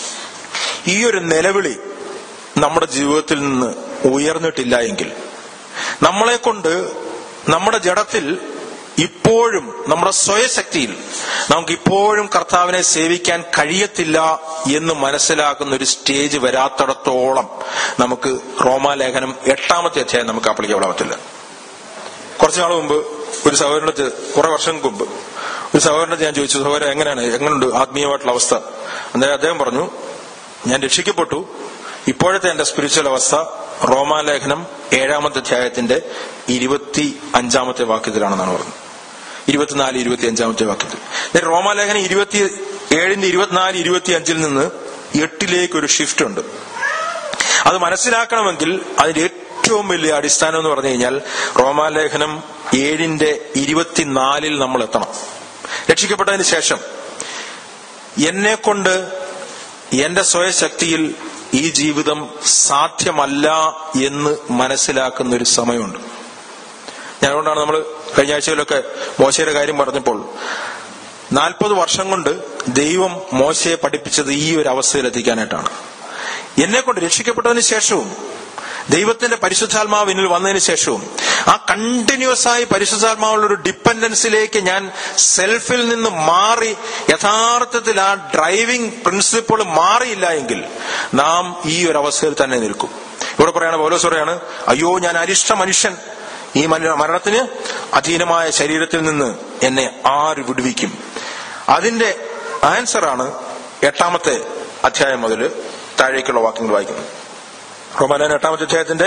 ഈ ഒരു നിലവിളി നമ്മുടെ ജീവിതത്തിൽ നിന്ന് ഉയർന്നിട്ടില്ല എങ്കിൽ നമ്മളെ കൊണ്ട് നമ്മുടെ ജഡത്തിൽ ഇപ്പോഴും നമ്മുടെ സ്വയശക്തിയിൽ നമുക്ക് ഇപ്പോഴും കർത്താവിനെ സേവിക്കാൻ കഴിയത്തില്ല എന്ന് മനസ്സിലാക്കുന്ന ഒരു സ്റ്റേജ് വരാത്തിടത്തോളം നമുക്ക് റോമാലേഖനം എട്ടാമത്തെ അധ്യായം നമുക്ക് അപ്ലിക്കബിൾ ആവത്തില്ല കുറച്ചു നാൾ മുമ്പ് ഒരു സഹോദരനടുത്ത് കുറെ വർഷങ്ങൾക്ക് മുമ്പ് ഒരു സഹോദരനടുത്ത് ഞാൻ ചോദിച്ചു സഹോദരൻ എങ്ങനെയാണ് എങ്ങനെയുണ്ട് ആത്മീയമായിട്ടുള്ള അവസ്ഥ അന്നേരം അദ്ദേഹം പറഞ്ഞു ഞാൻ രക്ഷിക്കപ്പെട്ടു ഇപ്പോഴത്തെ എന്റെ സ്പിരിച്വൽ അവസ്ഥ റോമാലേഖനം ഏഴാമത്തെ അധ്യായത്തിന്റെ ഇരുപത്തി അഞ്ചാമത്തെ വാക്യത്തിലാണെന്നാണ് പറഞ്ഞത് ഇരുപത്തിനാല് ഇരുപത്തി അഞ്ചാമത്തെ വാക്യത്തിൽ എന്നിട്ട് റോമാലേഖനം ഇരുപത്തി ഏഴിന്റെ ഇരുപത്തിനാല് ഇരുപത്തി അഞ്ചിൽ നിന്ന് എട്ടിലേക്ക് ഒരു ഷിഫ്റ്റ് ഉണ്ട് അത് മനസ്സിലാക്കണമെങ്കിൽ അതിന്റെ ഏറ്റവും വലിയ അടിസ്ഥാനം എന്ന് പറഞ്ഞു കഴിഞ്ഞാൽ റോമാലേഖനം ഏഴിന്റെ ഇരുപത്തിനാലിൽ നമ്മൾ എത്തണം രക്ഷിക്കപ്പെട്ടതിന് ശേഷം എന്നെ കൊണ്ട് എന്റെ സ്വയശക്തിയിൽ ഈ ജീവിതം സാധ്യമല്ല എന്ന് മനസ്സിലാക്കുന്ന ഒരു സമയമുണ്ട് ഞാൻ അതുകൊണ്ടാണ് നമ്മൾ കഴിഞ്ഞ ആഴ്ചയിലൊക്കെ മോശയുടെ കാര്യം പറഞ്ഞപ്പോൾ നാൽപ്പത് വർഷം കൊണ്ട് ദൈവം മോശയെ പഠിപ്പിച്ചത് ഈ ഒരു അവസ്ഥയിൽ എത്തിക്കാനായിട്ടാണ് എന്നെ കൊണ്ട് രക്ഷിക്കപ്പെട്ടതിന് ശേഷവും ദൈവത്തിന്റെ പരിശുദ്ധാത്മാവ് എന്നിൽ വന്നതിന് ശേഷവും ആ കണ്ടിന്യൂസ് ആയി പരിശുദ്ധാത്മാവുള്ള ഒരു ഡിപ്പെൻഡൻസിലേക്ക് ഞാൻ സെൽഫിൽ നിന്ന് മാറി യഥാർത്ഥത്തിൽ ആ ഡ്രൈവിംഗ് പ്രിൻസിപ്പിൾ മാറിയില്ല എങ്കിൽ നാം ഈ ഒരു അവസ്ഥയിൽ തന്നെ നിൽക്കും ഇവിടെ പറയാണ് പൗലോസ് പറയാണ് അയ്യോ ഞാൻ അരിഷ്ട മനുഷ്യൻ ഈ മര- മരണത്തിന് അധീനമായ ശരീരത്തിൽ നിന്ന് എന്നെ ആര് വിടുവിക്കും അതിന്റെ ആൻസറാണ് എട്ടാമത്തെ അധ്യായം മുതൽ താഴേക്കുള്ള വാക്യങ്ങൾ വായിക്കുന്നത് റോമാലയൻ എട്ടാമത്തെ അധ്യായത്തിന്റെ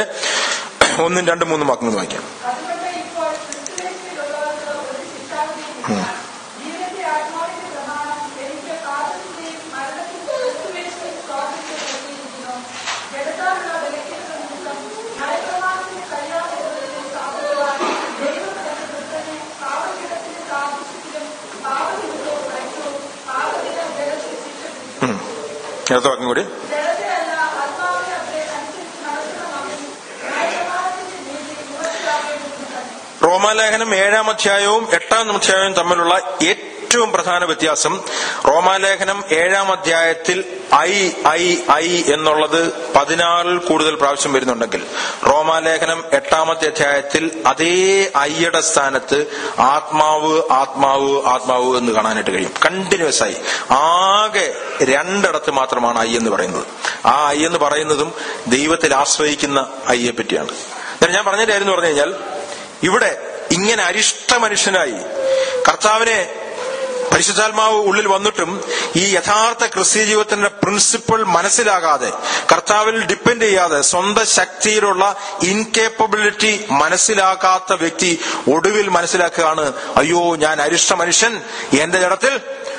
ഒന്നും രണ്ടും മൂന്നും വാക്യങ്ങൾ വായിക്കാം അതുകൊണ്ട് ഇപ്പോൾ ക്രിസ്തുയേശുവിലുള്ളവർക്ക് ഒരു ശിക്ഷാവിധിയുമില്ല. ജീവന്റെ ആത്മാവിന്റെ പ്രമാണം എനിക്ക് പാപത്തിന്റെയും മരണത്തിന്റെയും ക്രിസ്തുയേശുവിൽ സ്വാതന്ത്ര്യം നൽകിയിരിക്കുന്നു. ജഡത്താലുള്ള ബലഹീനത നിമിത്തം ന്യായപ്രമാണത്തിന് കഴിയാത്ത വിധത്തിൽ സാധിക്കുവാൻ ദൈവം തന്റെ പുത്രനെ പാപപീഠത്തിന്റെ സാദൃശ്യത്തിലും പാപനിമിത്തവും അയച്ചു. പാപപീഠം ജഡത്തിൽ ശിക്ഷ വിധിച്ചു. ഉം. അടുത്ത വാക്യം കൂടി ജഡത്തെയല്ല ആത്മാവിനെ അത്രേ അനുസരിച്ച് നടക്കണമെങ്കിൽ ന്യായപ്രമാണത്തിന്റെ നീതി നിവർത്തിയാക്കേണ്ടതുണ്ട്. റോമാലേഖനം ഏഴാം അധ്യായവും എട്ടാം അധ്യായവും തമ്മിലുള്ള ഏറ്റവും പ്രധാന വ്യത്യാസം റോമാലേഖനം ഏഴാം അധ്യായത്തിൽ ഐ ഐ ഐ എന്നുള്ളത് പതിനാറിൽ കൂടുതൽ പ്രാവശ്യം വരുന്നുണ്ടെങ്കിൽ റോമാലേഖനം എട്ടാമത്തെ അധ്യായത്തിൽ അതേ ഐയുടെ സ്ഥാനത്ത് ആത്മാവ് ആത്മാവ് ആത്മാവ് എന്ന് കാണാനായിട്ട് കഴിയും കണ്ടിന്യൂസ് ആയി ആകെ രണ്ടിടത്ത് മാത്രമാണ് ഐ എന്ന് പറയുന്നത് ആ ഐ എന്ന് പറയുന്നതും ദൈവത്തിൽ ആശ്രയിക്കുന്ന ഐയെ പറ്റിയാണ് എന്നാൽ ഞാൻ പറഞ്ഞ കാര്യം എന്ന് പറഞ്ഞു കഴിഞ്ഞാൽ ഇവിടെ ഇങ്ങനെ അരിഷ്ട മനുഷ്യനായി കർത്താവിനെ പരിശുദ്ധാത്മാവ് ഉള്ളിൽ വന്നിട്ടും ഈ യഥാർത്ഥ ക്രിസ്തീയ ജീവിതത്തിന്റെ പ്രിൻസിപ്പിൾ മനസ്സിലാകാതെ കർത്താവിൽ ഡിപ്പെൻഡ് ചെയ്യാതെ സ്വന്തം ശക്തിയിലുള്ള ഇൻകേപ്പബിലിറ്റി മനസ്സിലാക്കാത്ത വ്യക്തി ഒടുവിൽ മനസ്സിലാക്കുകയാണ് അയ്യോ ഞാൻ അരിഷ്ട മനുഷ്യൻ എന്റെ ജഡത്തിൽ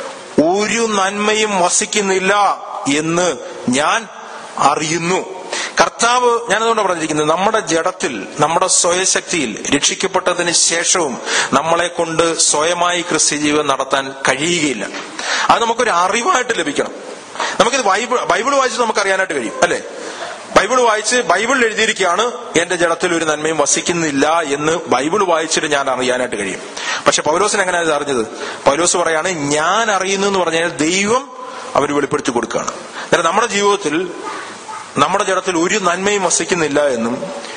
ഒരു നന്മയും വസിക്കുന്നില്ല എന്ന് ഞാൻ അറിയുന്നു കർത്താവ് ഞാനതുകൊണ്ട് പറഞ്ഞിരിക്കുന്നത് നമ്മുടെ ജഡത്തിൽ നമ്മുടെ സ്വയശക്തിയിൽ രക്ഷിക്കപ്പെട്ടതിന് ശേഷവും നമ്മളെ കൊണ്ട് സ്വയമായി ക്രിസ്ത്യ ജീവിതം നടത്താൻ കഴിയുകയില്ല അത് നമുക്കൊരു അറിവായിട്ട് ലഭിക്കണം നമുക്കിത് ബൈബിൾ ബൈബിൾ വായിച്ച് നമുക്ക് അറിയാനായിട്ട് കഴിയും അല്ലെ ബൈബിൾ വായിച്ച് ബൈബിളിൽ എഴുതിയിരിക്കുകയാണ് എന്റെ ജഡത്തിൽ ഒരു നന്മയും വസിക്കുന്നില്ല എന്ന് ബൈബിൾ വായിച്ചിട്ട് ഞാൻ അറിയാനായിട്ട് കഴിയും പക്ഷെ പൗലോസിന് എങ്ങനെയാണ് ഇത് അറിഞ്ഞത് പൗലോസ് പറയാണ് ഞാൻ അറിയുന്നു എന്ന് പറഞ്ഞാൽ ദൈവം അവർ വെളിപ്പെടുത്തി കൊടുക്കുകയാണ് അന്നേരം നമ്മുടെ ജീവിതത്തിൽ നമ്മുടെ ജഡത്തിൽ ഒരു നന്മയും വസിക്കുന്നില്ല എന്നും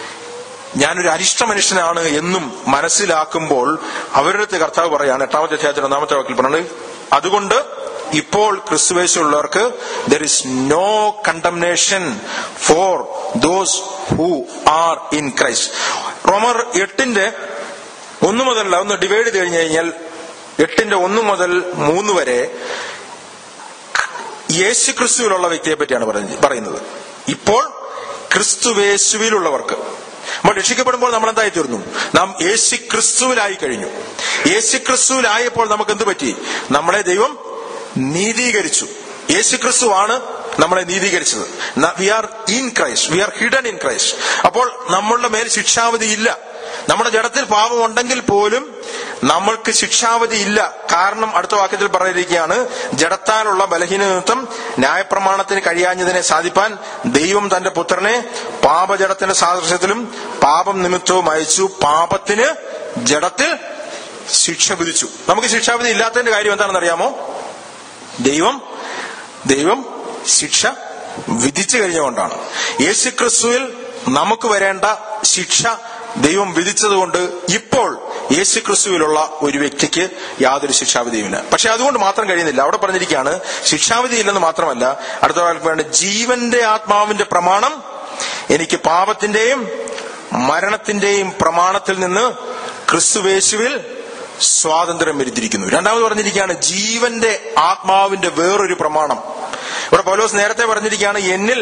ഞാനൊരു അരിഷ്ട മനുഷ്യനാണ് എന്നും മനസ്സിലാക്കുമ്പോൾ അവരുടെ അടുത്ത് കർത്താവ് പറയാണ് എട്ടാമത്തെ അധ്യായത്തിൽ ഒന്നാമത്തെ വാക്കിൽ പറഞ്ഞത് അതുകൊണ്ട് ഇപ്പോൾ ക്രിസ്തുവേശുള്ളവർക്ക് there is no condemnation for those who are in Christ റോമർ എട്ടിന്റെ ഒന്ന് മുതൽ ഒന്ന് ഡിവൈഡ് ചെയ്ത് കഴിഞ്ഞു കഴിഞ്ഞാൽ എട്ടിന്റെ ഒന്ന് മുതൽ മൂന്ന് വരെ യേശു ക്രിസ്തുവിലുള്ള വ്യക്തിയെ പറ്റിയാണ് പറഞ്ഞ- പറയുന്നത് ഇപ്പോൾ ക്രിസ്തുവേശുവിലുള്ളവർക്ക് നമ്മൾ രക്ഷിക്കപ്പെടുമ്പോൾ നമ്മൾ എന്തായി തീർന്നു നാം യേശു ക്രിസ്തുവിലായി കഴിഞ്ഞു യേശു ക്രിസ്തുവിലായപ്പോൾ നമുക്ക് എന്ത് പറ്റി നമ്മളെ ദൈവം നീതീകരിച്ചു യേശു ക്രിസ്തുവാണ് നമ്മളെ നീതീകരിച്ചത് we are in Christ we are hidden in Christ അപ്പോൾ നമ്മളുടെ മേൽ ശിക്ഷാവധി ഇല്ല നമ്മുടെ ജഡത്തിൽ പാപം ഉണ്ടെങ്കിൽ പോലും നമ്മൾക്ക് ശിക്ഷാവധി ഇല്ല കാരണം അടുത്ത വാക്യത്തിൽ പറഞ്ഞിരിക്കുകയാണ് ജഡത്താലുള്ള ബലഹീന നിമിത്തം ന്യായപ്രമാണത്തിന് കഴിയാഞ്ഞതിനെ സാധിപ്പാൻ ദൈവം തന്റെ പുത്രനെ പാപജടത്തിന്റെ സാദൃശ്യത്തിലും പാപം നിമിത്തവും അയച്ചു പാപത്തിന് ജഡത്തിൽ ശിക്ഷ വിധിച്ചു നമുക്ക് ശിക്ഷാവിധി ഇല്ലാത്തതിന്റെ കാര്യം എന്താണെന്ന് അറിയാമോ ദൈവം ദൈവം ശിക്ഷ വിധിച്ചു കഴിഞ്ഞുകൊണ്ടാണ് യേശു ക്രിസ്തുവിൽ നമുക്ക് വരേണ്ട ശിക്ഷ ദൈവം വിധിച്ചതുകൊണ്ട് ഇപ്പോൾ യേശു ക്രിസ്തുവിലുള്ള ഒരു വ്യക്തിക്ക് യാതൊരു ശിക്ഷാവിധിയുമില്ല പക്ഷെ അതുകൊണ്ട് മാത്രം കഴിയുന്നില്ല അവിടെ പറഞ്ഞിരിക്കുകയാണ് ശിക്ഷാവിധി ഇല്ലെന്ന് മാത്രമല്ല അടുത്ത കാലത്ത് വേണ്ട ജീവന്റെ ആത്മാവിന്റെ പ്രമാണം എനിക്ക് പാപത്തിന്റെയും മരണത്തിന്റെയും പ്രമാണത്തിൽ നിന്ന് ക്രിസ്തുവേശുവിൽ സ്വാതന്ത്ര്യം വരുത്തിയിരിക്കുന്നു രണ്ടാമത് പറഞ്ഞിരിക്കുകയാണ് ജീവന്റെ ആത്മാവിന്റെ വേറൊരു പ്രമാണം ഇവിടെ പൗലോസ് നേരത്തെ പറഞ്ഞിരിക്കുകയാണ് എന്നിൽ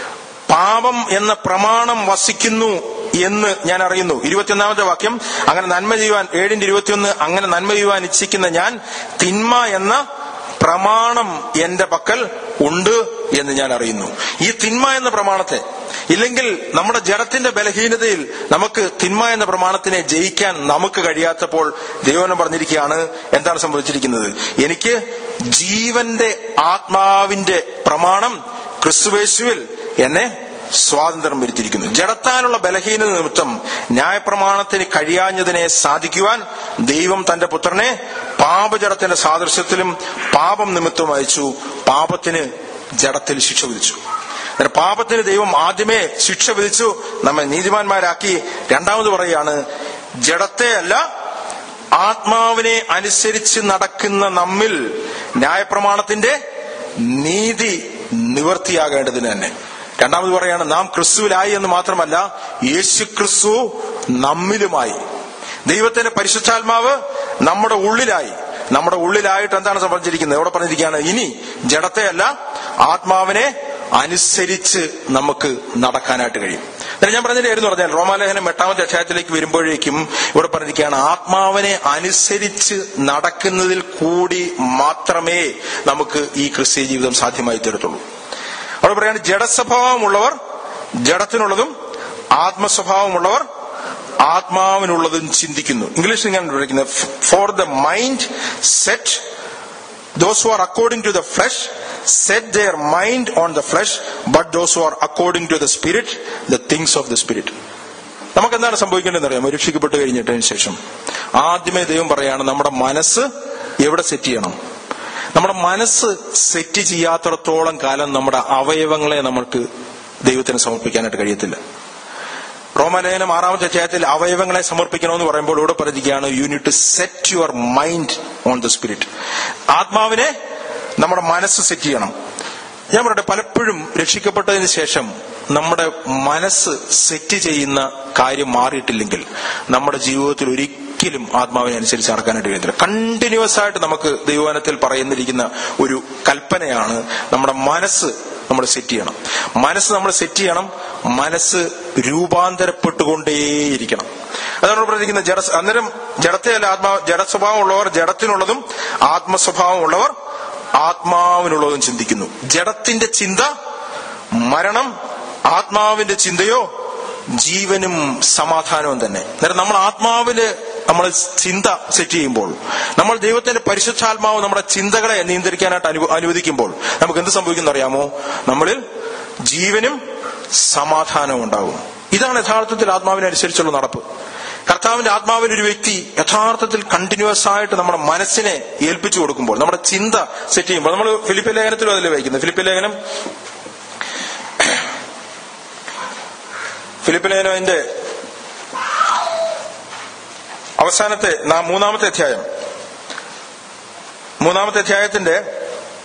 പാപം എന്ന പ്രമാണം വസിക്കുന്നു എന്ന് ഞാൻ അറിയുന്നു ഇരുപത്തിയൊന്നാമത്തെ വാക്യം അങ്ങനെ നന്മ ചെയ്യുവാൻ ഏഴിന്റെ ഇരുപത്തിയൊന്ന് അങ്ങനെ നന്മ ചെയ്യുവാൻ ഇച്ഛിക്കുന്ന ഞാൻ തിന്മ എന്ന പ്രമാണം എന്റെ പക്കൽ ഉണ്ട് എന്ന് ഞാൻ അറിയുന്നു ഈ തിന്മ എന്ന പ്രമാണത്തെ ഇല്ലെങ്കിൽ നമ്മുടെ ജഡത്തിന്റെ ബലഹീനതയിൽ നമുക്ക് തിന്മ എന്ന പ്രമാണത്തിനെ ജയിക്കാൻ നമുക്ക് കഴിയാത്തപ്പോൾ ദൈവനം പറഞ്ഞിരിക്കുകയാണ് എന്താണ് സംഭവിച്ചിരിക്കുന്നത് എനിക്ക് ജീവന്റെ ആത്മാവിന്റെ പ്രമാണം ക്രിസ്തുവേശുവിൽ എന്നെ സ്വാതന്ത്ര്യം വരുത്തിയിരിക്കുന്നു ജഡത്താനുള്ള ബലഹീനത നിമിത്തം ന്യായപ്രമാണത്തിന് കഴിയാഞ്ഞതിനെ സാധിക്കുവാൻ ദൈവം തന്റെ പുത്രനെ പാപജടത്തിന്റെ സാദൃശ്യത്തിലും പാപം നിമിത്തം അയച്ചു പാപത്തിന് ജഡത്തിൽ ശിക്ഷ വിധിച്ചു അന്നേരം പാപത്തിന് ദൈവം ആദ്യമേ ശിക്ഷ വിധിച്ചു നമ്മെ നീതിമാന്മാരാക്കി രണ്ടാമത് പറയാണ് ജഡത്തെ അല്ല ആത്മാവിനെ അനുസരിച്ച് നടക്കുന്ന നമ്മിൽ ന്യായപ്രമാണത്തിന്റെ നീതി നിവർത്തിയാകേണ്ടതിന് തന്നെ രണ്ടാമത് പറയാണ് നാം ക്രിസ്തുവിലായി എന്ന് മാത്രമല്ല യേശു ക്രിസ്തു നമ്മിലുമായി ദൈവത്തിന്റെ പരിശുദ്ധാത്മാവ് നമ്മുടെ ഉള്ളിലായി നമ്മുടെ ഉള്ളിലായിട്ട് എന്താണ് സംഭവിച്ചിരിക്കുന്നത് ഇവിടെ പറഞ്ഞിരിക്കുകയാണ് ഇനി ജഡത്തെയല്ല ആത്മാവിനെ അനുസരിച്ച് നമുക്ക് നടക്കാനായിട്ട് കഴിയും എന്നിട്ട് ഞാൻ പറഞ്ഞില്ലായിരുന്നു പറഞ്ഞാൽ റോമാലേഖനം എട്ടാമത്തെ അധ്യായത്തിലേക്ക് വരുമ്പോഴേക്കും ഇവിടെ പറഞ്ഞിരിക്കുകയാണ് ആത്മാവിനെ അനുസരിച്ച് നടക്കുന്നതിൽ കൂടി മാത്രമേ നമുക്ക് ഈ ക്രിസ്തീയ ജീവിതം സാധ്യമായി തീരത്തുള്ളൂ അവിടെ പറയാണ് ജഡസ്വഭാവമുള്ളവർ ജഡത്തിനുള്ളതും ആത്മസ്വഭാവമുള്ളവർ ആത്മാവിനുള്ളതും ചിന്തിക്കുന്നു ഇംഗ്ലീഷിൽ ഞാൻ വിളിക്കുന്നത് for the mind set those who are according to the flesh set their mind on the flesh but those who are according to the spirit the things of the spirit നമുക്ക് എന്താണ് സംഭവിക്കേണ്ടതെന്ന് അറിയാം രക്ഷിക്കപ്പെട്ട് കഴിഞ്ഞിട്ടതിന് ശേഷം ആദ്യമേ ദൈവം പറയാണ് നമ്മുടെ മനസ്സ് എവിടെ സെറ്റ് ചെയ്യണം നമ്മുടെ മനസ്സ് സെറ്റ് ചെയ്യാത്തിടത്തോളം കാലം നമ്മുടെ അവയവങ്ങളെ നമുക്ക് ദൈവത്തിന് സമർപ്പിക്കാനായിട്ട് കഴിയത്തില്ല റോമലേഖനം ആറാമത്തെ അധ്യായത്തിൽ അവയവങ്ങളെ സമർപ്പിക്കണമെന്ന് പറയുമ്പോൾ ഇവിടെ പറഞ്ഞിരിക്കുകയാണ് you need to set your mind on the spirit ആത്മാവിനെ നമ്മുടെ മനസ്സ് സെറ്റ് ചെയ്യണം ഞാൻ പറയട്ടെ പലപ്പോഴും രക്ഷിക്കപ്പെട്ടതിന് ശേഷം നമ്മുടെ മനസ്സ് സെറ്റ് ചെയ്യുന്ന കാര്യം മാറിയിട്ടില്ലെങ്കിൽ നമ്മുടെ ജീവിതത്തിൽ ഒരിക്കലും ആത്മാവിനെ അനുസരിച്ച് നടക്കാനായിട്ട് കഴിയത്തില്ല കണ്ടിന്യൂസ് ആയിട്ട് നമുക്ക് ദൈവവനത്തിൽ പറയുന്നിരിക്കുന്ന ഒരു കൽപ്പനയാണ് നമ്മുടെ മനസ്സ് നമ്മൾ സെറ്റ് ചെയ്യണം മനസ്സ് നമ്മൾ സെറ്റ് ചെയ്യണം മനസ്സ് രൂപാന്തരപ്പെട്ടുകൊണ്ടേയിരിക്കണം അതാണ് ഇവിടെ പറഞ്ഞിരിക്കുന്നത് ജഡ അന്നേരം ജഡത്തെയല്ല ആത്മാ ജഡസ്വഭാവമുള്ളവർ ജഡത്തിനുള്ളതും ആത്മസ്വഭാവമുള്ളവർ ആത്മാവിനുള്ളതും ചിന്തിക്കുന്നു ജഡത്തിന്റെ ചിന്ത മരണം ആത്മാവിന്റെ ചിന്തയോ ജീവനും സമാധാനവും തന്നെ അന്നേരം നമ്മൾ ആത്മാവില് നമ്മൾ ചിന്ത സെറ്റ് ചെയ്യുമ്പോൾ നമ്മൾ ദൈവത്തിന്റെ പരിശുദ്ധാത്മാവ് നമ്മുടെ ചിന്തകളെ നിയന്ത്രിക്കാനായിട്ട് അനു അനുവദിക്കുമ്പോൾ നമുക്ക് എന്ത് സംഭവിക്കുന്ന അറിയാമോ നമ്മളിൽ ജീവനും സമാധാനവും ഉണ്ടാകും ഇതാണ് യഥാർത്ഥത്തിൽ ആത്മാവിനെ അനുസരിച്ചുള്ള നടപ്പ് കർത്താവിന്റെ ആത്മാവിൽ ഒരു വ്യക്തി യഥാർത്ഥത്തിൽ കണ്ടിന്യൂസ് ആയിട്ട് നമ്മുടെ മനസ്സിനെ ഏൽപ്പിച്ചു കൊടുക്കുമ്പോൾ നമ്മുടെ ചിന്ത സെറ്റ് ചെയ്യുമ്പോൾ നമ്മൾ ഫിലിപ്പ് ലേഖനത്തിലും അതിൽ വായിക്കുന്നത് ഫിലിപ്പ് ലേഖനം ഫിലിപ്പ് ലേഖനത്തിന്റെ അവസാനത്തെ നാ- മൂന്നാമത്തെ അധ്യായം മൂന്നാമത്തെ അധ്യായത്തിന്റെ